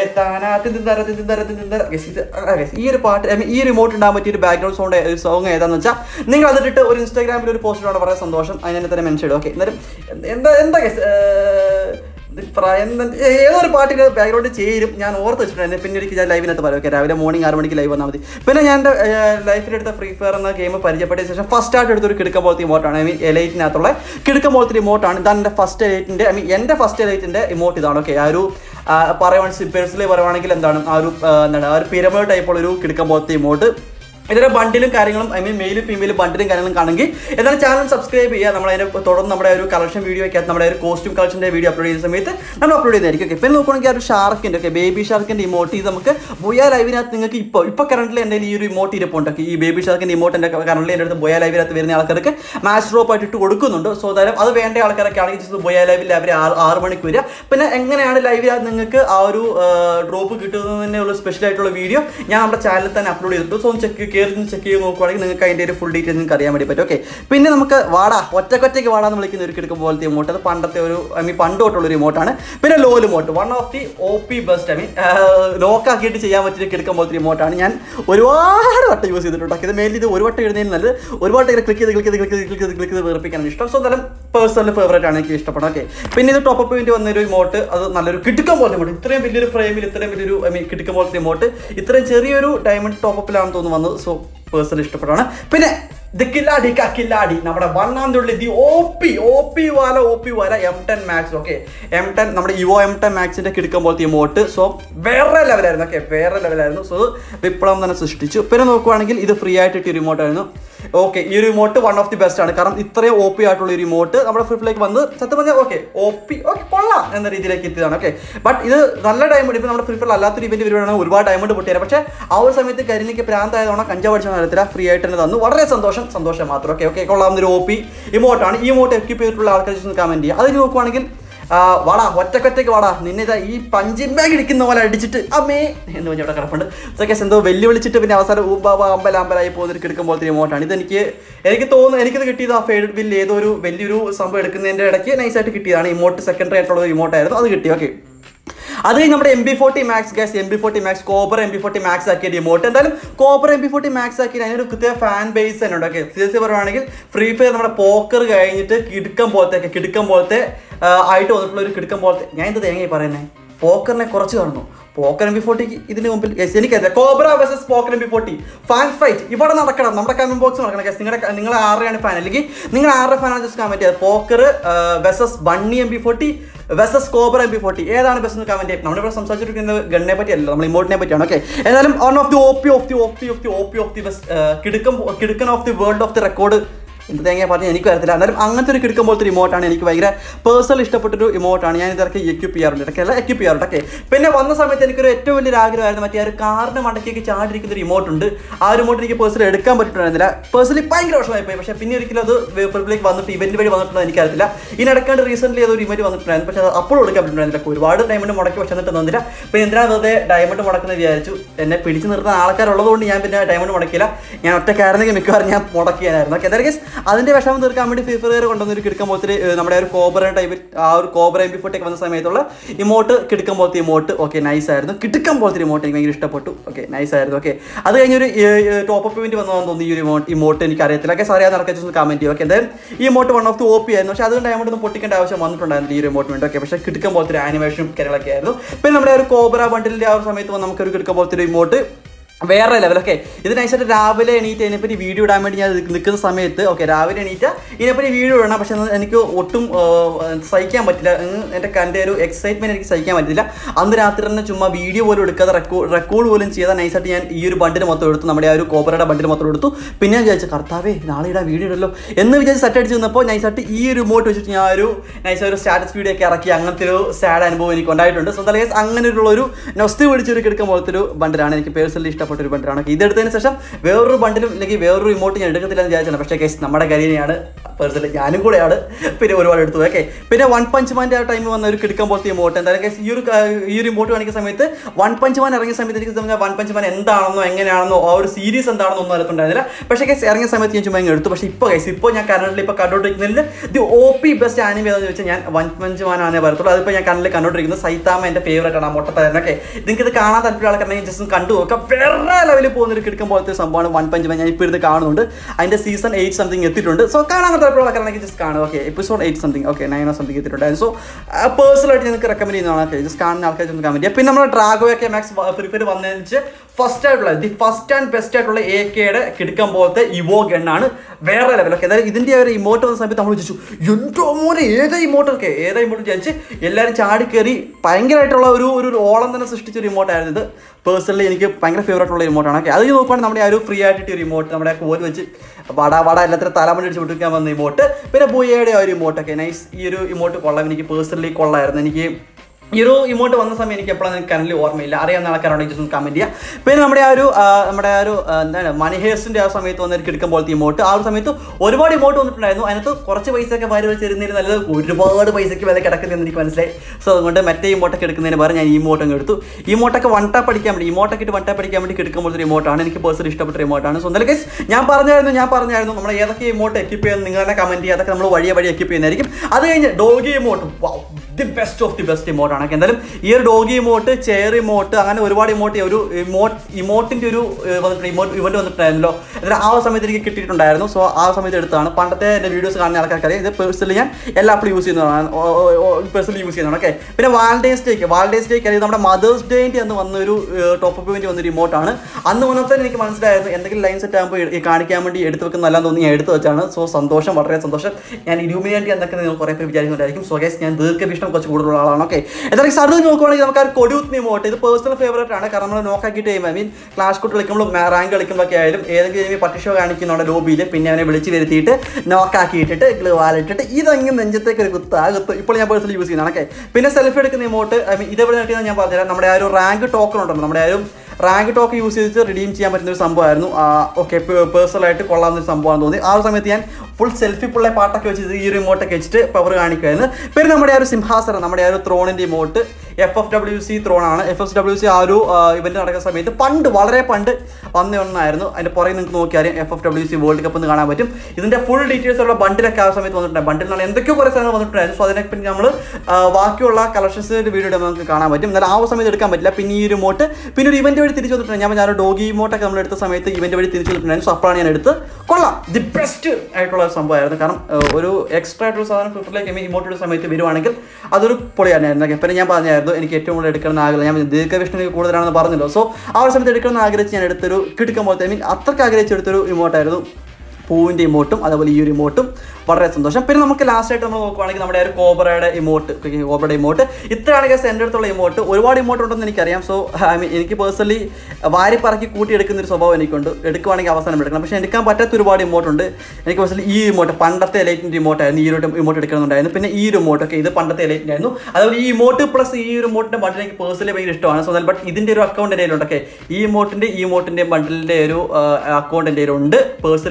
ഈ ഒരു പാട്ട് I mean, ഈ ഒരു ഇമോട്ട് ഉണ്ടാകാൻ പറ്റിയ ഒരു ബാക്ക്ഗ്രൗണ്ട് സൗണ്ട് സോങ് ഏതാന്ന് വെച്ചാൽ നിങ്ങൾ അതിട്ടിട്ട് ഒരു ഇൻസ്റ്റാഗ്രാമിൽ ഒരു പോസ്റ്റ് ഇടാൻ വളരെ സന്തോഷം അതിനെ തന്നെ മെൻഷൻ ഇടും ഓക്കെ എന്നാലും എന്താ എന്താ guys, ഏർ, ഇത് പ്രായം തന്നെ- ഏ- ഏതൊരു പാട്ടിന് ബാക്ക്ഗ്രൗണ്ട് ചേരും ഞാൻ ഓർത്ത് വെച്ചിട്ടുണ്ടായിരുന്നു പിന്നെ ഒരിക്കൽ ഞാൻ ലൈവിനകത്ത് പറയാം ഓക്കെ രാവിലെ മോർണിംഗ് ആറ് മണിക്ക് ലൈവ് വന്നാൽ മതി പിന്നെ ഞാൻ എൻ്റെ ലൈഫിലെടുത്ത ഫ്രീ ഫയർ എന്ന ഗെയിം പരിചയപ്പെട്ട ശേഷം ഫസ്റ്റ് ആയിട്ട് എടുത്തൊരു കിടക്ക പോലത്തെ ഇമോട്ടാണ് ഐ മീൻ എലൈറ്റിനകത്തുള്ള കിടക്ക പോലത്തെ ഇമോട്ടാണ് ഇതാണ് എൻ്റെ ഫസ്റ്റ് എലൈറ്റിൻ്റെ ഐ മീൻ എൻ്റെ ഫസ്റ്റ് എലൈറ്റിൻ്റെ ഇമോട്ട് ഇതാണ് ഓക്കെ ആ ഒരു ആ, പറയുവാണെങ്കിൽ പേഴ്സണലി പറയുവാണെങ്കിൽ എന്താണ് ആ ഒരു ആ, എന്താണ് ആ ഒരു പിരമിഡ് ടൈപ്പുള്ള ഒരു കിടക്ക പോലത്തെ ഇമോട്ട് ഇതിന്റെ ബണ്ടിലും കാര്യങ്ങളും ഐ മീൻ മെയിലും ഫീമെയിലും ബണ്ടിലും കാര്യങ്ങളും കാണുമെങ്കിൽ എന്നാലും ചാനൽ സബ്സ്ക്രൈബ് ചെയ്യുക നമ്മൾ അതിനെ തുടർന്ന് നമ്മുടെ ഒരു കളക്ഷൻ വീഡിയോ ഒക്കെ നമ്മുടെ ഒരു കോസ്റ്റ്യൂം കളക്ഷൻ്റെ വീഡിയോ അപ്ലോഡ് ചെയ്യുന്ന സമയത്ത് നമ്മൾ അപ്ലോഡ് ചെയ്യുന്നതായിരിക്കും ഓക്കെ പിന്നെ നോക്കുകയാണെങ്കിൽ ആ ഒരു ഷാർക്കിൻ്റെ ഒക്കെ ബേബി ഷാർക്കിൻ്റെ ഇമോട്ട് ഇത് നമുക്ക് ബോയ ലൈവിനകത്ത് നിങ്ങൾക്ക് ഇപ്പോൾ ഇപ്പോൾ കറണ്ടിൽ എൻ്റെ ഈ ഒരു ഇമോട്ട് ഇരിപ്പുണ്ട് ഈ ബേബി ഷാർക്കിൻ്റെ ഇമോട്ട് എൻ്റെ കറണ്ടിൽ എൻ്റെ അടുത്ത് ബോയ ലൈവിനകത്ത് വരുന്ന ആൾക്കാർക്ക് മാച്ച് ഡ്രോപ്പ് ആയിട്ട് ഇട്ട് കൊടുക്കുന്നുണ്ട് സോ അതായത് അത് വേണ്ട ആൾക്കാരൊക്കെ ആണെങ്കിൽ just ബോയ ലൈവിൽ അവർ ആറ് ആറ് മണിക്ക് വരിക പിന്നെ എങ്ങനെയാണ് ലൈവിനകത്ത് നിങ്ങൾക്ക് ആ ഒരു ഡ്രോപ്പ് കിട്ടുന്നതിൻ്റെ ഉള്ള സ്പെഷ്യൽ ആയിട്ടുള്ള വീഡിയോ ഞാൻ നമ്മുടെ ചാനലിൽ തന്നെ അപ്ലോഡ് ചെയ്തിട്ടുണ്ട് സോ ഒന്ന് ചെക്ക് കയറി ചെക്ക് ചെയ്ത് നോക്കുവാണെങ്കിൽ നിങ്ങൾക്ക് അതിൻ്റെ ഒരു ഫുൾ ഡീറ്റെയിൽ നിങ്ങൾക്ക് അറിയാൻ വേണ്ടി പറ്റും ഓക്കെ പിന്നെ നമുക്ക് വാടാ ഒറ്റക്കൊറ്റയ്ക്ക് വാടാന്ന് വിളിക്കുന്ന ഒരു കിടക്കും പോലത്തെ ഇമോട്ട് അത് പണ്ടത്തെ ഒരു ഐ മീൻ പണ്ട് തൊട്ടുള്ള ഒരു ഇമോട്ടാണ് പിന്നെ low emote one of the O P best I mean ലോക്കാക്കിയിട്ട് ചെയ്യാൻ പറ്റിയ കിടക്കും പോലത്തെ ഇമോട്ടാണ് ഞാൻ ഒരുപാട് വട്ടം യൂസ് ചെയ്തിട്ടുണ്ട് ഇത് മെയിൻ ഇത് ഒരു വട്ടം ഇടുന്നതിൽ നല്ലത് ഒരുപാട് ഇങ്ങനെ ക്ലിക്ക് ചെയ്ത് ക്ലിക്ക് ചെയ്ത് ക്ലിക്ക് ചെയ്ത് ക്ലിക്ക് ചെയ്ത് ക്ലിക്ക് ചെയ്ത് വേർപ്പിക്കാനാണ് ഇഷ്ടം സോ എന്തായാലും പേഴ്സണൽ ഫേവറേറ്റ് ആണ് എനിക്ക് ഇഷ്ടപ്പെടുന്നത് ഓക്കെ പിന്നെ ഇത് ടോപ്പ് പോയിന്റ് വന്നൊരു ഇമോട്ട് അത് നല്ലൊരു കിടുക്കം പോലത്തെ ഇമോട്ട് ഇത്രയും വലിയൊരു ഫ്രെയിമിൽ ഇത്രയും വലിയൊരു ഐ മീൻ കിടുക്കം പോലത്തെ ഇമോട്ട് ഇത്രയും ചെറിയൊരു ഡയമണ്ട് ടോപ്പപ്പിലാണെന്ന് തോന്നുന്നു വന്നത് സോ പേഴ്സണൽ ഇഷ്ടപ്പെട്ടാണ് പിന്നെ ദ കില്ലാടി ക കില്ലാടി നമ്മുടെ വണ്ണാം തുള്ളി the O P O P വാല ഒ പി വാല M ten max okay M ten നമ്മുടെ യുവോ എം ടെൻ മാക്സിന്റെ കിടക്കാൻ പോലത്തെ ഇമോട്ട് സോ വേറെ ലെവലായിരുന്നു ഓക്കെ വേറെ ലെവലായിരുന്നു സോ വിപ്ലവം തന്നെ സൃഷ്ടിച്ചു പിന്നെ നോക്കുവാണെങ്കിൽ ഇത് ഫ്രീ ആയിട്ട് കിട്ടിയ റിമോട്ട് ആയിരുന്നു ഓക്കെ ഈ ഒരു remote one of the best ആണ് കാരണം ഇത്രയും ഒ പി ആയിട്ടുള്ള ഒരു റിമോട്ട് നമ്മുടെ ഫ്ലിപ്പിലേക്ക് വന്ന് സത്യം പറഞ്ഞാൽ ഓക്കെ ഒ പി ഓക്കെ കൊള്ളാം എന്ന രീതിയിലേക്ക് എത്തിയതാണ് ഓക്കെ ബട്ട് ഇത് നല്ല ഡയമണ്ട് ഇപ്പോൾ നമ്മുടെ ഫ്ലിപ്പിൽ അല്ലാത്തൊരു ഇവന്റ് വരുവാണെങ്കിൽ ഒരുപാട് ഡയമണ്ട് പൊട്ടിയാലും പക്ഷേ ആ ഒരു സമയത്ത് കരിനിക്ക് പ്രാന്തായതോണം കഞ്ചാവ് അടിച്ച നേരത്തിൽ ഫ്രീ ആയിട്ട് തന്നെ തന്നു വളരെ സന്തോഷം സന്തോഷം മാത്രം ഓക്കെ ഓക്കെ കൊള്ളാവുന്ന ഒരു ഒ പി ഇമോട്ടാണ് ഈ ഇമോട്ട് എക്യൂപ്പ് ചെയ്തിട്ടുള്ള ആൾക്കാർ കമന്റ് ചെയ്യുക അതിന് നോക്കുവാണെങ്കിൽ ആ, വാടാ ഒറ്റക്കൊറ്റയ്ക്ക് വാടാ നിന്നെ ഇതാ ഈ പഞ്ചിൻ ബാഗ് ഇടിക്കുന്ന പോലെ അടിച്ചിട്ട് അമ്മേ എന്ന് പറഞ്ഞ് ഇവിടെ കിടപ്പുണ്ട് ഇതൊക്കെ എന്തോ വെല്ലുവിളിച്ചിട്ട് പിന്നെ അവസാനം ഊബാബ അമ്പല അമ്പലായി പോകുന്നൊരു കിടക്കുമ്പോഴത്തെ റിമോട്ടാണ് ഇതെനിക്ക് എനിക്ക് തോന്നുന്നു എനിക്കിത് കിട്ടിയത് ആ ഫേഡ് ബിൽ ഏതോ ഒരു വലിയൊരു സംഭവം എടുക്കുന്നതിൻ്റെ ഇടയ്ക്ക് നൈസായിട്ട് കിട്ടിയതാണ് ഇമോട്ട് സെക്കൻഡറി ആയിട്ടുള്ള ഒരു ഇമോട്ടായിരുന്നു അത് കിട്ടി ഓക്കെ അത് കഴിഞ്ഞ് നമ്മുടെ M B forty max gas M B forty max cobra M B forty max ആക്കിയ റിമോട്ട് എന്തായാലും cobra M B forty max ആക്കി അതിനൊരു കൃത്യ ഫാൻ ബേസ് തന്നെ ഉണ്ട് ഓക്കെ സീരിയസ് പറയുവാണെങ്കിൽ ഫ്രീ ഫയർ നമ്മുടെ പോക്കർ കഴിഞ്ഞിട്ട് കിടുക്കം പോലത്തെ കിടുക്കം പോലത്തെ ആ, ആയിട്ട് വന്നിട്ടുള്ള ഒരു കിടുക്കം പോലത്തെ ഞാൻ എന്ത് തേങ്ങയായി പറയുന്നത് പോക്കറിനെ കുറച്ച് കാണുന്നു പോക്കർ എം ബി ഫോർട്ടിക്ക് ഇതിന് മുമ്പിൽ yes, എനിക്കറിയാം cobra versus poker M B forty fan fight ഇവിടെ നടക്കണം നമ്മുടെ കമന്റ് ബോക്സ് നടക്കണം guys. നിങ്ങളുടെ നിങ്ങൾ ആരുടെയാണ് ഫാൻ അല്ലെങ്കിൽ നിങ്ങൾ ആരുടെ ഫാനാണ് ജസ്റ്റ് കമന്റ് ചെയ്യുക poker versus bunny M B forty versus cobra M B forty ഏതാണ് ബെസ്റ്റ് എന്ന് കമന്റ് ചെയ്യാം നമ്മളിവിടെ സംസാരിച്ചിരിക്കുന്നത് ഗണ്ണിനെ പറ്റി അല്ല നമ്മൾ ഇമോട്ടിനെ പറ്റിയാണ് ഓക്കെ ഏതായാലും one of the O P of the of the of the O P of the best കിടുക്കം കിടുക്കൻ of the world of the record എന്ത് തേങ്ങ പറഞ്ഞാൽ എനിക്ക് വരത്തില്ല എന്നാലും അങ്ങനത്തെ ഒരു കിടക്കും പോലത്തെ ഇമോട്ടാണ് എനിക്ക് ഭയങ്കര പേഴ്സണൽ ഇഷ്ടപ്പെട്ടൊരു ഇമോട്ടാണ് ഞാൻ ഇതൊക്കെ എക്യൂപ്പ് ചെയ്യാറുണ്ട് ഇടയ്ക്ക് അല്ല എക്യൂപ്പ് ചെയ്യാറുണ്ട് ഓക്കെ പിന്നെ വന്ന സമയത്ത് എനിക്കൊരു ഏറ്റവും വലിയൊരു ആഗ്രഹമായിരുന്നു മറ്റേ ആ ഒരു കാറിന് മണ്ടക്കേക്ക് ചാടിയിരിക്കുന്ന ഒരു ഇമോട്ട് ഉണ്ട് ആ ഒരു ഇമോട്ട് എനിക്ക് പേഴ്സണൽ എടുക്കാൻ പറ്റിയിട്ടുണ്ടായിരുന്നില്ല പേഴ്സണലി ഭയങ്കര വിഷമമായി പോയി പക്ഷേ പിന്നെ ഒരിക്കലും അത് ഫിലിപ്പിലേക്ക് വന്നിട്ട് ഇവന്റ് വഴി വന്നിട്ടുണ്ടോ എനിക്കറിയത്തില്ല ഇതിനടക്കാണ്ട് റീസെന്റ് ഏതൊരു ഇവന്റ് വന്നിട്ടുണ്ടായിരുന്നു പക്ഷേ അത് അപ്പോഴും എടുക്കാൻ പറ്റിയിട്ടുണ്ടായിരുന്നില്ല ഒരുപാട് ഡയമണ്ട് മുടക്കി പക്ഷേ എന്നിട്ട് തന്നില്ല പിന്നെ എന്തിനാ വെറുതെ ഡയമണ്ട് മുടക്കുന്നത് വിചാരിച്ചു എന്നെ പിടിച്ച് നിർത്താൻ ആൾക്കാരുള്ളതുകൊണ്ട് ഞാൻ പിന്നെ ഡയമണ്ട് മുടക്കിയില്ല ഞാൻ ഒറ്റ കാരണക്ക് മിക്കവാറും ഞാൻ മുടക്കിയായിരുന്നു ഓക്കെ എന്തായാലും guys, അതിന്റെ വിഷമം തീർക്കാൻ വേണ്ടി ഫ്രീ ഫയർ കൊണ്ടുവന്ന ഒരു കിടക്കാൻ പോലത്തെ നമ്മുടെ ആ ഒരു കോബ്ര ടൈപ്പ് ആ ഒരു കോബ്ര എം ബി ഫോട്ടേക്ക് വന്ന സമയത്തുള്ള ഇമോട്ട് കിടക്കാൻ പോലത്തെ ഇമോട്ട് ഓക്കെ നൈസ് ആയിരുന്നു കിടക്കാൻ പോലത്തെ ഇമോട്ട് എനിക്ക് ഭയങ്കര ഇഷ്ടപ്പെട്ടു ഓക്കെ നൈസ് ആയിരുന്നു ഓക്കെ അത് കഴിഞ്ഞൊരു ടോപ്പ് അപ്പ് ഇവന്റ് വന്നതെന്ന് തോന്നുന്നു ഈ ഒരു ഇമോട്ട് ഇമോട്ട് എനിക്ക് അറിയത്തില്ല ഒക്കെ അറിയാൻ നടക്കാൻ കമന്റ് ചെയ്യും ഓക്കെ എന്തായാലും ഈ emote one of the O P ആയിരുന്നു പക്ഷേ അതുകൊണ്ട് അമൗണ്ട് ഒന്നും പൊട്ടിക്കേണ്ട ആവശ്യം വന്നിട്ടുണ്ടായിരുന്നു ഈ ഒരു ഇമോട്ട് വേണ്ടി ഓക്കെ പക്ഷേ കിടക്കാൻ പോലത്തെ ഒരു ആനിമേഷനും കാര്യങ്ങളൊക്കെ ആയിരുന്നു പിന്നെ നമ്മുടെ ആ ഒരു കോബ്ര ബണ്ടിലിന്റെ ആ ഒരു സമയത്ത് വന്ന് നമുക്കൊരു കിടക്കാൻ പോലത്തെ ഒരു ഇമോട്ട് വേറെ ലെവലൊക്കെ ഇത് നൈസായിട്ട് രാവിലെ എണീറ്റ് ഇതിനെപ്പറ്റി വീഡിയോ ഇടാൻ വേണ്ടി ഞാൻ നിൽക്കുന്ന സമയത്ത് ഓക്കെ രാവിലെ എണീറ്റ് ഇതിനെപ്പറ്റി വീഡിയോ ഇടണം പക്ഷെ അത് എനിക്ക് ഒട്ടും ആ, സഹിക്കാൻ പറ്റില്ല ഉം, എൻ്റെ കൻ്റെ ഒരു എക്സൈറ്റ്മെൻറ്റ് എനിക്ക് സഹിക്കാൻ പറ്റില്ല അന്ന് രാത്രി തന്നെ ചുമ്മാ വീഡിയോ പോലും എടുക്കാതെ റെക്കോർഡ് റെക്കോർഡ് പോലും ചെയ്താൽ നൈസായിട്ട് ഞാൻ ഈ ഒരു ബണ്ടിന് മൊത്തം എടുത്തു നമ്മുടെ ആ ഒരു കോപ്പറയുടെ ബണ്ടിന് മൊത്തം എടുത്തു പിന്നെ ഞാൻ വിചാരിച്ചു കർത്താവേ നാളെ ഇടാൻ വീഡിയോ ഇടല്ലോ എന്ന് വിചാരിച്ച് സെറ്റ് അടിച്ച് നിന്നപ്പോൾ നൈസായിട്ട് ഈ ഒരു റിമോട്ട് വെച്ചിട്ട് ഞാൻ ഒരു നൈസ് ഒരു സ്റ്റാറ്റസ് വീഡിയോ ഒക്കെ ഇറക്കി അങ്ങനത്തെ ഒരു സാഡ് അനുഭവം എനിക്ക് ഉണ്ടായിട്ടുണ്ട് സോ എന്തായാലും അങ്ങനെ ഒരു ഒരു നൊസ്തി പിടിച്ചൊരു കിടക്കാൻ പോലത്തെ ഒരു ബണ്ടിലാണ് എനിക്ക് പേഴ്സണലി ഇഷ്ടപ്പെട്ട ഒരു ബണ്ടിലാണ് ഇത് എടുത്തതിന് ശേഷം വേറൊരു ബണ്ടിലും അല്ലെങ്കിൽ വേറൊരു ഇമോട്ട് ഞാൻ എടുക്കത്തില്ല എന്ന് വിചാരിച്ചാണ് പക്ഷേ കേസ് നമ്മുടെ കരിയനെയാണ് പേഴ്സണലി ഞാനും കൂടെയാണ് പിന്നെ ഒരുപാട് എടുത്തത് ഓക്കെ പിന്നെ വൺ പഞ്ച് മാൻ്റെ ആ ടൈം വന്ന ഒരു കിടക്കാൻ പോലത്തെ ഇമോട്ട് എന്തായാലും കേസ് ഈ ഒരു ക- ഈ ഒരു ഇമോട്ട് കാണിക്കുന്ന സമയത്ത് വൺ പഞ്ച് മാൻ ഇറങ്ങിയ സമയത്ത് എനിക്ക് സംബന്ധിച്ച വൺ പഞ്ച് മാൻ എന്താണെന്നോ എങ്ങനെയാണെന്നോ ആ ഒരു സീരീസ് എന്താണെന്നോ ഒന്നും അറിയത്തുണ്ടായിരുന്നില്ല പക്ഷേ കേസ് ഇറങ്ങിയ സമയത്ത് ഞാൻ ചുമ്മാ ഇങ്ങ് എടുത്തു പക്ഷേ ഇപ്പോൾ കേസ് ഇപ്പോൾ ഞാൻ കന്നഡയിൽ ഇപ്പോൾ കണ്ടോണ്ടിരിക്കുന്നതിൽ the O P best anime ഏതാണെന്ന് ചോദിച്ചാൽ ഞാൻ വൺ പഞ്ച് മാൻ ആണേ വരത്തുള്ളൂ അതിപ്പോൾ ഞാൻ കണ്ണിൽ കണ്ടോണ്ടിരിക്കുന്നത് സൈതാമ എൻ്റെ ഫേവറേറ്റ് ആണ് ആ മുട്ടത്തരനൊക്കെ നിങ്ങൾക്ക് ഇത് കാണാൻ താല്പര്യം ആൾക്കാരുണ്ടെങ്കിൽ ജസ്റ്റ് ഒന്ന് കണ്ടു നോക്കാം വേറെ ലെവലിൽ പോകുന്ന ഒരു കിടക്കാൻ പോലത്തെ ഒരു സംഭവമാണ് വൺ പഞ്ച് മാൻ ഞാൻ ഇപ്പോൾ ഇരുന്ന് കാണുന്നുണ്ട് അതിൻ്റെ സീസൺ എയ്റ്റ് സംതിങ് എത്തിയിട്ടുണ്ട് സോ കാണാൻ താല്പര്യം ആൾക്കാരുണ്ടെങ്കിൽ ജസ്റ്റ് കാണുക okay episode eight something okay നയനോ സംതിങ് എത്തിയിട്ടുണ്ട് സോ പേഴ്സണലായിട്ട് നിങ്ങൾക്ക് റെക്കമെൻഡ് ചെയ്യുന്നതാണ് ഓക്കെ ജസ്റ്റ് കാണുന്ന ആൾക്കാർ ഒന്ന് കമൻറ്റ് ചെയ്യുക പിന്നെ നമ്മുടെ ഡ്രാഗോ ഒക്കെ മാക്സ് ഫ്രീ ഫയർ വന്നതിന് വെച്ച് ഫസ്റ്റ് ആയിട്ടുള്ള ദി ഫസ്റ്റ് ആൻഡ് ബെസ്റ്റ് ആയിട്ടുള്ള എ കെയുടെ കിടക്കാൻ പോലത്തെ ഇവോ ഗണ്ണാണ് വേറെ ലെവലൊക്കെ അതായത് ഇതിൻ്റെ ഒരു ഇമോട്ട് വന്ന സമയത്ത് നമ്മൾ വിചാരിച്ചു എന്തോ മോനെ ഏതാ ഇമോട്ട് ഒക്കെ ഏതാ ഇമോട്ട് വിചാരിച്ച് എല്ലാവരും ചാടി കയറി ഭയങ്കരമായിട്ടുള്ള ഒരു ഒരു ഒരു ഓളം തന്നെ സൃഷ്ടിച്ച ഒരു ഇമോട്ടായിരുന്നു ഇത് പേഴ്സണലി എനിക്ക് ഭയങ്കര ഫേവറേറ്റ് ഉള്ള ഇമോട്ടാണ് ഓക്കെ അത് നോക്കുവാണെങ്കിൽ നമ്മുടെ ആ ഒരു ഫ്രീ ആയിട്ട് ഒരു ഇമോട്ട് നമ്മുടെ കോല് വെച്ച് വട വട എല്ലാത്തിനും തലമണി അടിച്ച് വിട്ടിരിക്കാൻ വന്ന ഇമോട്ട് പിന്നെ ബുയയുടെ ആ ഒരു ഇമോട്ടൊക്കെ നൈസ് ഈ ഒരു ഇമോട്ട് കൊള്ളാം എനിക്ക് പേഴ്സണലി കൊള്ളായിരുന്നു എനിക്ക് ഈ ഒരു ഇമോട്ട് വന്ന സമയം എനിക്ക് എപ്പോഴും കറന്റ് ഓർമ്മയില്ല അറിയാവുന്ന ആൾക്കാരുണ്ടെങ്കിൽ ജസ്റ്റ് ഒന്ന് കമന്റ് ചെയ്യുക പിന്നെ നമ്മുടെ ആ ഒരു ആ, നമ്മുടെ ആ ഒരു ആ, എന്താണ് മണിഹേഴ്സിന്റെ ആ സമയത്ത് വന്ന ഒരു കിടക്കാൻ പോലത്തെ ഇമോട്ട് ആ ഒരു സമയത്ത് ഒരുപാട് ഇമോട്ട് വന്നിട്ടുണ്ടായിരുന്നു അതിനകത്ത് കുറച്ച് പൈസയൊക്കെ വാരി വെച്ചിരുന്നതിന് നല്ലത് ഒരുപാട് പൈസയ്ക്ക് വില കിടക്കുന്നതെന്ന് എനിക്ക് മനസ്സിലായി സോ അതുകൊണ്ട് മറ്റേ ഇമോട്ടൊക്കെ എടുക്കുന്നതിന് പകരം ഞാൻ ഈ ഇമോട്ട് അങ്ങ് എടുത്തു ഇമോട്ടൊക്കെ വൺ ടാപ്പ് അടിക്കാൻ വേണ്ടി ഇമോട്ടൊക്കെ ഇട്ട് വൺ ടാപ്പ് അടിക്കാൻ വേണ്ടി കിടക്കുമ്പോൾ ഒരു ഇമോട്ടാണ് എനിക്ക് പേഴ്സണലി ഇഷ്ടപ്പെട്ട ഇമോട്ടാണ് സോ എന്തായാലും guys, ഞാൻ പറഞ്ഞായിരുന്നു ഞാൻ പറഞ്ഞായിരുന്നു നമ്മൾ ഏതൊക്കെ ഇമോട്ട് എക്യൂപ്പ് ചെയ്യുന്നത് നിങ്ങൾ തന്നെ കമന്റ് ചെയ്യുക അതൊക്കെ നമ്മൾ വഴിയെ വഴി എക്യൂപ്പ് ചെയ്യുന്നതായിരിക്കും അത് കഴിഞ്ഞ് doggy emote the best of the best ഇമോട്ടാണ് എന്തായാലും ഈ ഒരു ഡോഗി ഇമോട്ട് ചെയർ ഇമോട്ട് അങ്ങനെ ഒരുപാട് ഇമോട്ട് ഒരു ഇമോട്ട് ഇമോട്ടിന്റെ ഒരു ഏർ, വന്നിട്ടുണ്ട് ഇമോട്ട് ഇവന്റ് വന്നിട്ടുണ്ടായിരുന്നല്ലോ അതിൽ ആ ഒരു സമയത്ത് എനിക്ക് കിട്ടിയിട്ടുണ്ടായിരുന്നു സോ ആ സമയത്ത് എടുത്താണ് പണ്ടത്തെ എൻ്റെ വീഡിയോസ് കാണുന്ന ആൾക്കാർക്കറിയാം ഇത് പേഴ്സണലി ഞാൻ എല്ലാ ആപ്പിളും യൂസ് ചെയ്യുന്നതാണ് പേഴ്സണലി യൂസ് ചെയ്യുന്നതാണ് ഓക്കെ പിന്നെ വാലന്റൈൻസ് ഡേക്ക് വാലന്റൈൻസ് ഡേക്ക് അല്ലെങ്കിൽ നമ്മുടെ മദേഴ്സ് ഡേൻ്റെ അന്ന് വന്ന ഒരു ടോപ്പ് അപ്പ് വേണ്ടി വന്നൊരു ഇമോട്ടാണ് അന്ന് വന്നപ്പോൾ തന്നെ എനിക്ക് മനസ്സിലായിരുന്നു എന്തെങ്കിലും ലൈൻ സെറ്റ് ആകുമ്പോൾ ഈ കാണിക്കാൻ വേണ്ടി എടുത്ത് വെക്കുന്ന നല്ലതെന്ന് തോന്നി ഞാൻ എടുത്ത് വെച്ചാണ് സോ സന്തോഷം വളരെ സന്തോഷം ഞാൻ ഇലൂമിനാറ്റി എന്നൊക്കെ നിങ്ങൾ കുറേ പേര് വിചാരിക്കുന്നുണ്ടായിരിക്കും സോ ഗൈസ് ഞാൻ ദീർഘവീക്ഷണം കുറച്ച് കൂടുതലുള്ള ആളാണ് ഓക്കെ എന്തായാലും അടുത്ത് നോക്കുവാണെങ്കിൽ നമുക്ക് ആ ഒരു കൊടിയുത്ത് ഇമോട്ട് ഇത് പേഴ്സണൽ ഫേവറേറ്റ് ആണ് കാരണം നമ്മൾ നോക്കാക്കിയിട്ട് ചെയ്യുമ്പോൾ ഐ മീൻ ക്ലാഷ് കൂട്ട് കളിക്കുമ്പോൾ റാങ്ക് കളിക്കുമ്പോഴൊക്കെ ആയാലും ഏതെങ്കിലും enemy പട്ടി ഷോ കാണിക്കുന്നുണ്ട് ലോബിയിൽ പിന്നെ അവനെ വിളിച്ച് വരുത്തിയിട്ട് നോക്കാക്കിയിട്ടിട്ട് ഗ്ലൂ വാലിട്ടിട്ട് ഇതങ്ങ് നെഞ്ചത്തേക്ക് ഒരു കുത്ത് ആ കുത്ത് ഇപ്പോൾ ഞാൻ പേഴ്സണൽ യൂസ് ചെയ്യുന്നതാണ് ഓക്കെ പിന്നെ സെൽഫി എടുക്കുന്ന ഇമോട്ട് ഐ മീൻ ഇതെവിടെ കിട്ടിയെന്ന് ഞാൻ പറഞ്ഞുതരാം നമ്മുടെ ആ ഒരു റാങ്ക് ടോക്കൺ ഉണ്ടല്ലോ നമ്മുടെ ആ ഒരു റാങ്ക് ടോക്ക് യൂസ് ചെയ്തിട്ട് റിഡീം ചെയ്യാൻ പറ്റുന്ന ഒരു സംഭവമായിരുന്നു ഓക്കെ പേഴ്സണലായിട്ട് കൊള്ളാവുന്ന ഒരു സംഭവമാണെന്ന് തോന്നി ആ ഒരു സമയത്ത് ഞാൻ ഫുൾ സെൽഫി പുള്ള പാട്ടൊക്കെ വെച്ചിട്ട് ഈ ഒരു ഇമോട്ടൊക്കെ വെച്ചിട്ട് പവർ കാണിക്കുമായിരുന്നു പിന്നെ നമ്മുടെ ആ ഒരു സിംഹാസനം നമ്മുടെ ആ ഒരു ത്രോണിൻ്റെ emote F F W C ത്രോണാണ് എഫ് എഫ് ഡബ്ല്യു സി ആ ഒരു ഇവന്റ് നടക്കുന്ന സമയത്ത് പണ്ട് വളരെ പണ്ട് വന്ന ഒന്നായിരുന്നു അതിന്റെ പുറകെ നിങ്ങൾക്ക് നോക്കിയാൽ F F W C world cup എന്ന് കാണാൻ പറ്റും ഇതിന്റെ ഫുൾ ഡീറ്റെയിൽസ് ഉള്ള ബണ്ടിലൊക്കെ ആ സമയത്ത് വന്നിട്ടുണ്ട് ബണ്ടിൽ നിന്നാണ് എന്തൊക്കെയോ കുറേ സാധനങ്ങൾ വന്നിട്ടുണ്ടായിരുന്നു സോ അതിനെപ്പറ്റി നമ്മൾ ബാക്കിയുള്ള കളക്ഷൻസിന്റെ വീഡിയോ ഇടുമ്പോൾ നമുക്ക് കാണാൻ പറ്റും എന്നാൽ ആ ഒരു സമയത്ത് എടുക്കാൻ പറ്റില്ല പിന്നെ ഈ ഒരു മോട്ട് പിന്നെ ഒരു ഇവന്റ് വഴി തിരിച്ചു വന്നിട്ടുണ്ട് ഞാൻ ഞാൻ ഡോഗി മോട്ടൊക്കെ നമ്മൾ എടുത്ത സമയത്ത് ഇവന്റ് വഴി തിരിച്ചു വന്നിട്ടുണ്ടായിരുന്നു സോ അപ്പോഴാണ് ഞാൻ എടുത്ത് കൊള്ളാം ദി ബെസ്റ്റ് ആയിട്ടുള്ള ഒരു സംഭവമായിരുന്നു കാരണം ഏഹ്, ഒരു എക്സ്ട്രാ ആയിട്ടുള്ള സാധനം ഫിഫറിലേക്ക് ഇമോട്ട് സമയത്ത് വരുവാണെങ്കിൽ അതൊരു പൊളിയായിരുന്നു ഓക്കെ പിന്നെ ഞാൻ പറഞ്ഞായിരുന്നു എനിക്ക് ഏറ്റവും കൂടുതൽ എടുക്കണം ആഗ്രഹം ഞാൻ ദീർഘവിഷ്ണു കൂടുതലാണെന്ന് പറഞ്ഞല്ലോ സോ ആ ഒരു സമയത്ത് എടുക്കണം ആഗ്രഹിച്ച് ഞാൻ എടുത്തൊരു കിടക്കാൻ പോലത്തെ ഐ മീൻ അത്രയ്ക്ക് ആഗ്രഹിച്ച് എടുത്തൊരു ഇമോട്ടായിരുന്നു പൂവിൻ്റെ ഇമോട്ടും അതേപോലെ ഈ ഒരു ഇമോട്ടും വളരെ സന്തോഷം പിന്നെ നമുക്ക് ലാസ്റ്റ് ആയിട്ട് നമ്മൾ നോക്കുവാണെങ്കിൽ നമ്മുടെ ആ ഒരു കോബ്രയുടെ ഇമോട്ട് കോബ്രയുടെ ഇമോട്ട് ഇത്രയാണ് കേസ് എൻ്റെ അടുത്തുള്ള ഇമോട്ട് ഒരുപാട് ഇമോട്ട് ഉണ്ടെന്ന് എനിക്കറിയാം സോ ഐ മീൻ എനിക്ക് പേഴ്സണലി വാരി പറക്കി കൂട്ടി എടുക്കുന്ന ഒരു സ്വഭാവം എനിക്കുണ്ട് എടുക്കുവാണെങ്കിൽ അവസാനം എടുക്കണം പക്ഷേ എടുക്കാൻ പറ്റാത്ത ഒരുപാട് ഇമോട്ട് ഉണ്ട് എനിക്ക് പേഴ്സണലി ഈ ഇമോട്ട് പണ്ടത്തെ എലൈറ്റിൻ്റെ ഇമോട്ടായിരുന്നു ഈ ഒരു ഇമോട്ട് എടുക്കണമെന്നുണ്ടായിരുന്നു പിന്നെ ഈ ഒരു ഇമോട്ട് ഒക്കെ ഇത് പണ്ടത്തെ എലൈറ്റിൻ്റെ ആയിരുന്നു അതുപോലെ ഈ ഇമോട്ട് പ്ലസ് ഈ ഒരു ഇമോട്ടിൻ്റെ ബണ്ടിൽ എനിക്ക് പേഴ്സണലി ഭയങ്കര ഇഷ്ടമാണ് സോ ബട്ട് ഇതിൻ്റെ ഒരു അക്കൗണ്ട് എൻ്റെ കയ്യിലുണ്ട് ഓക്കെ ഈ ഇമോട്ടിൻ്റെ ഈ ഇമോട്ടിൻ്റെ ബണ്ടിലിൻ്റെ ഒരു അക്കൗണ്ട് എൻ്റെ കയ്യിലുണ്ട് പേഴ്സണലി ഉണ്ട് ഓക്കെ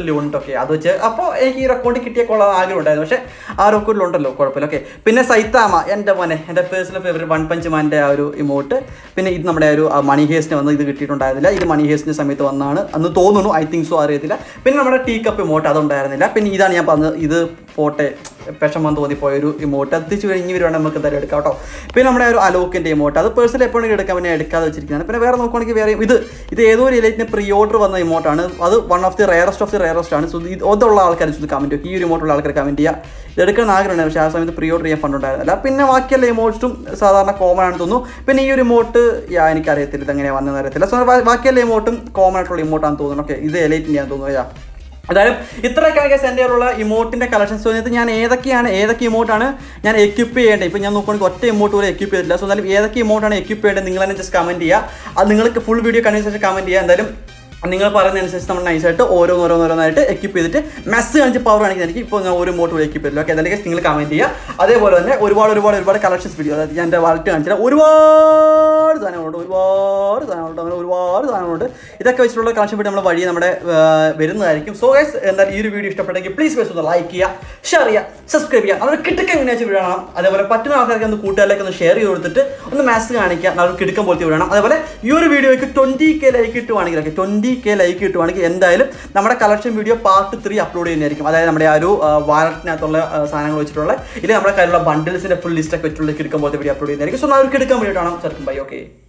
ഓക്കെ അത് വെച്ച് അപ്പോൾ എനിക്ക് ഈ ഒരു അക്കൗണ്ട് കിട്ടിയ കൊള്ളാൻ ആഗ്രഹം ഉണ്ടായിരുന്നു പക്ഷേ ആ ഒരു അക്കൗണ്ടിലുണ്ടല്ലോ കുഴപ്പമില്ല ഓക്കെ പിന്നെ സൈത്താമ എൻ്റെ മോനെ എൻ്റെ പേഴ്സണൽ ഫേവറേറ്റ് വൺ പഞ്ച് മാൻ്റെ ആ ഒരു ഇമോട്ട് പിന്നെ ഇത് നമ്മുടെ ആ ഒരു ആ മണി ഹേസിന് വന്ന് ഇത് കിട്ടിയിട്ടുണ്ടായിരുന്നില്ല ഇത് മണി ഹേസിൻ്റെ സമയത്ത് വന്നാണ് അന്ന് തോന്നുന്നു ഐ തിങ്ക് സോ അറിയത്തില്ല പിന്നെ നമ്മുടെ ടീ കപ്പ് ഇമോട്ട് അതുണ്ടായിരുന്നില്ല പിന്നെ ഇതാണ് ഞാൻ പറഞ്ഞത് ഇത് പോട്ടെ വിഷമം തോന്നിപ്പോയ ഒരു ഇമോട്ട് എത്തിച്ചു കഴിഞ്ഞ് വരുവാണെങ്കിൽ നമുക്ക് എന്തായാലും എടുക്കാം കേട്ടോ പിന്നെ നമ്മുടെ ആ ഒരു അലോക്കിൻ്റെ ഇമോട്ട് അത് പേഴ്സണൽ എപ്പോഴും എടുക്കാൻ പിന്നെ എടുക്കാതെ വെച്ചിരിക്കുന്നതാണ് പിന്നെ വേറെ നോക്കുകയാണെങ്കിൽ വേറെ ഇത് ഇത് ഏതോ ഒരു ഇലൈറ്റിന് പ്രീ ഓർഡർ വന്ന ഇമോട്ടാണ് അത് one of the rarest of the rarest ആണ് സോ ഇത് അതുള്ള ആൾക്കാർ ഇത് കമൻറ്റ് ഈ ഒരു ഇമോട്ടുള്ള ആൾക്കാർ കമൻറ്റ് ചെയ്യുക ഇത് എടുക്കാൻ ആഗ്രഹമുണ്ട് പക്ഷേ ആ സമയത്ത് പ്രീ ഓർഡർ ചെയ്യാൻ ഫണ്ട് ഉണ്ടായിരുന്നില്ല പിന്നെ ബാക്കിയുള്ള ഇമോട്ടും സാധാരണ കോമൺ ആണെന്ന് തോന്നുന്നു പിന്നെ ഈ ഒരു ഇമോട്ട് യാ എനിക്കറിയത്തില്ല ഇത് എങ്ങനെയാണ് വന്നതെന്ന് അറിയത്തില്ല സോ ബാക്കിയുള്ള ഇമോട്ടും കോമൺ ആയിട്ടുള്ള ഇമോട്ടാണെന്ന് തോന്നുന്നു ഓക്കെ ഇത് എലൈറ്റിൻ്റെ ആണെന്ന് തോന്നുന്നു യാ അതായത് ഇത്രയൊക്കെ എൻ്റെ ഉള്ള ഇമോട്ടിൻ്റെ കളക്ഷൻസ് തോന്നിയത് ഞാൻ ഏതൊക്കെയാണ് ഏതൊക്കെ ഇമോട്ടാണ് ഞാൻ എക്യുപ്പ് ചെയ്യേണ്ടത് ഇപ്പോൾ ഞാൻ നോക്കുകയാണെങ്കിൽ ഒറ്റ ഇമോട്ട് പോലും എക്യുപ്പ് ചെയ്തിട്ടില്ല സോ എന്തായാലും ഏതൊക്കെ ഇമോട്ടാണ് എക്യുപ്പ് ചെയ്യേണ്ടത് നിങ്ങൾ തന്നെ ജസ്റ്റ് കമൻറ്റ് ചെയ്യുക അത് നിങ്ങൾക്ക് ഫുൾ വീഡിയോ കണ്ടതിന് ശേഷം കമൻറ്റ് ചെയ്യുക എന്തായാലും നിങ്ങൾ പറയുന്നതനുസരിച്ച് നമ്മൾ നൈസായിട്ട് ഓരോന്നോരോന്നോരോന്നായിട്ട് എക്യുപ്പ് ചെയ്തിട്ട് മെസ്സ് കാണിച്ച് പവർ കാണിക്കുന്നതായിരിക്കും ഇപ്പോൾ ഞാൻ ഒരു മോട്ട് എക്യുപ്പ് ചെയ്തില്ല ഓക്കെ എന്തായാലും നിങ്ങൾ കമൻറ്റ് ചെയ്യുക അതേപോലെ തന്നെ ഒരുപാട് ഒരുപാട് ഒരുപാട് കളക്ഷൻസ് വീഡിയോ അതായത് ഞാൻ എൻ്റെ വാലറ്റ് കാണിച്ചില്ല ഒരുപാട് സാധനങ്ങളുണ്ട് ഒരുപാട് സാധനങ്ങളുണ്ട് അങ്ങനെ ഒരുപാട് സാധനങ്ങളുണ്ട് ഇതൊക്കെ വെച്ചിട്ടുള്ള കളക്ഷൻ വീഡിയോ നമ്മൾ വഴി നമ്മുടെ ആ, വരുന്നതായിരിക്കും സോ ഗൈസ് എന്തായാലും ഈ ഒരു വീഡിയോ ഇഷ്ടപ്പെട്ടെങ്കിൽ പ്ലീസ് പ്ലീസ് ഒന്ന് ലൈക്ക് ചെയ്യുക ഷെയർ ചെയ്യുക സബ്സ്ക്രൈബ് ചെയ്യുക അതൊരു കിടക്ക എങ്ങനെയാ വീഡിയോ കാണാം അതേപോലെ പറ്റുന്ന ആൾക്കാർക്ക് ഒന്ന് കൂട്ടുകാരിലേക്ക് ഒന്ന് ഷെയർ ചെയ്ത് കൊടുത്തിട്ട് ഒന്ന് മാത്സ് കാണിക്കുക നമ്മൾ കിടക്കം പോലത്തെ വിടണം അതേപോലെ ഈ ഒരു വീഡിയോയ്ക്ക് ട്വൻറ്റി കെ ലൈക്ക് കിട്ടുവാണെങ്കിൽ ഓക്കെ ട്വൻറ്റി കെ ലൈക്ക് കിട്ടുവാണെങ്കിൽ എന്തായാലും നമ്മുടെ collection video part three upload ചെയ്യുന്നതായിരിക്കും അതായത് നമ്മുടെ ആ ഒരു വാലറ്റിനകത്തുള്ള ആ, സാധനങ്ങൾ വെച്ചിട്ടുള്ള ഇല്ലെങ്കിൽ നമ്മുടെ കയ്യിലുള്ള ബണ്ടിൽസിന്റെ ഫുൾ ലിസ്റ്റ് ഒക്കെ വെച്ചിട്ടുള്ള കിടക്കം പോലത്തെ വീഡിയോ അപ്ലോഡ് ചെയ്യുന്നതായിരിക്കും സോ നമുക്ക് എടുക്കാൻ വേണ്ടിയിട്ടാണ് ചെറുക്കും ബൈ ഓക്കെ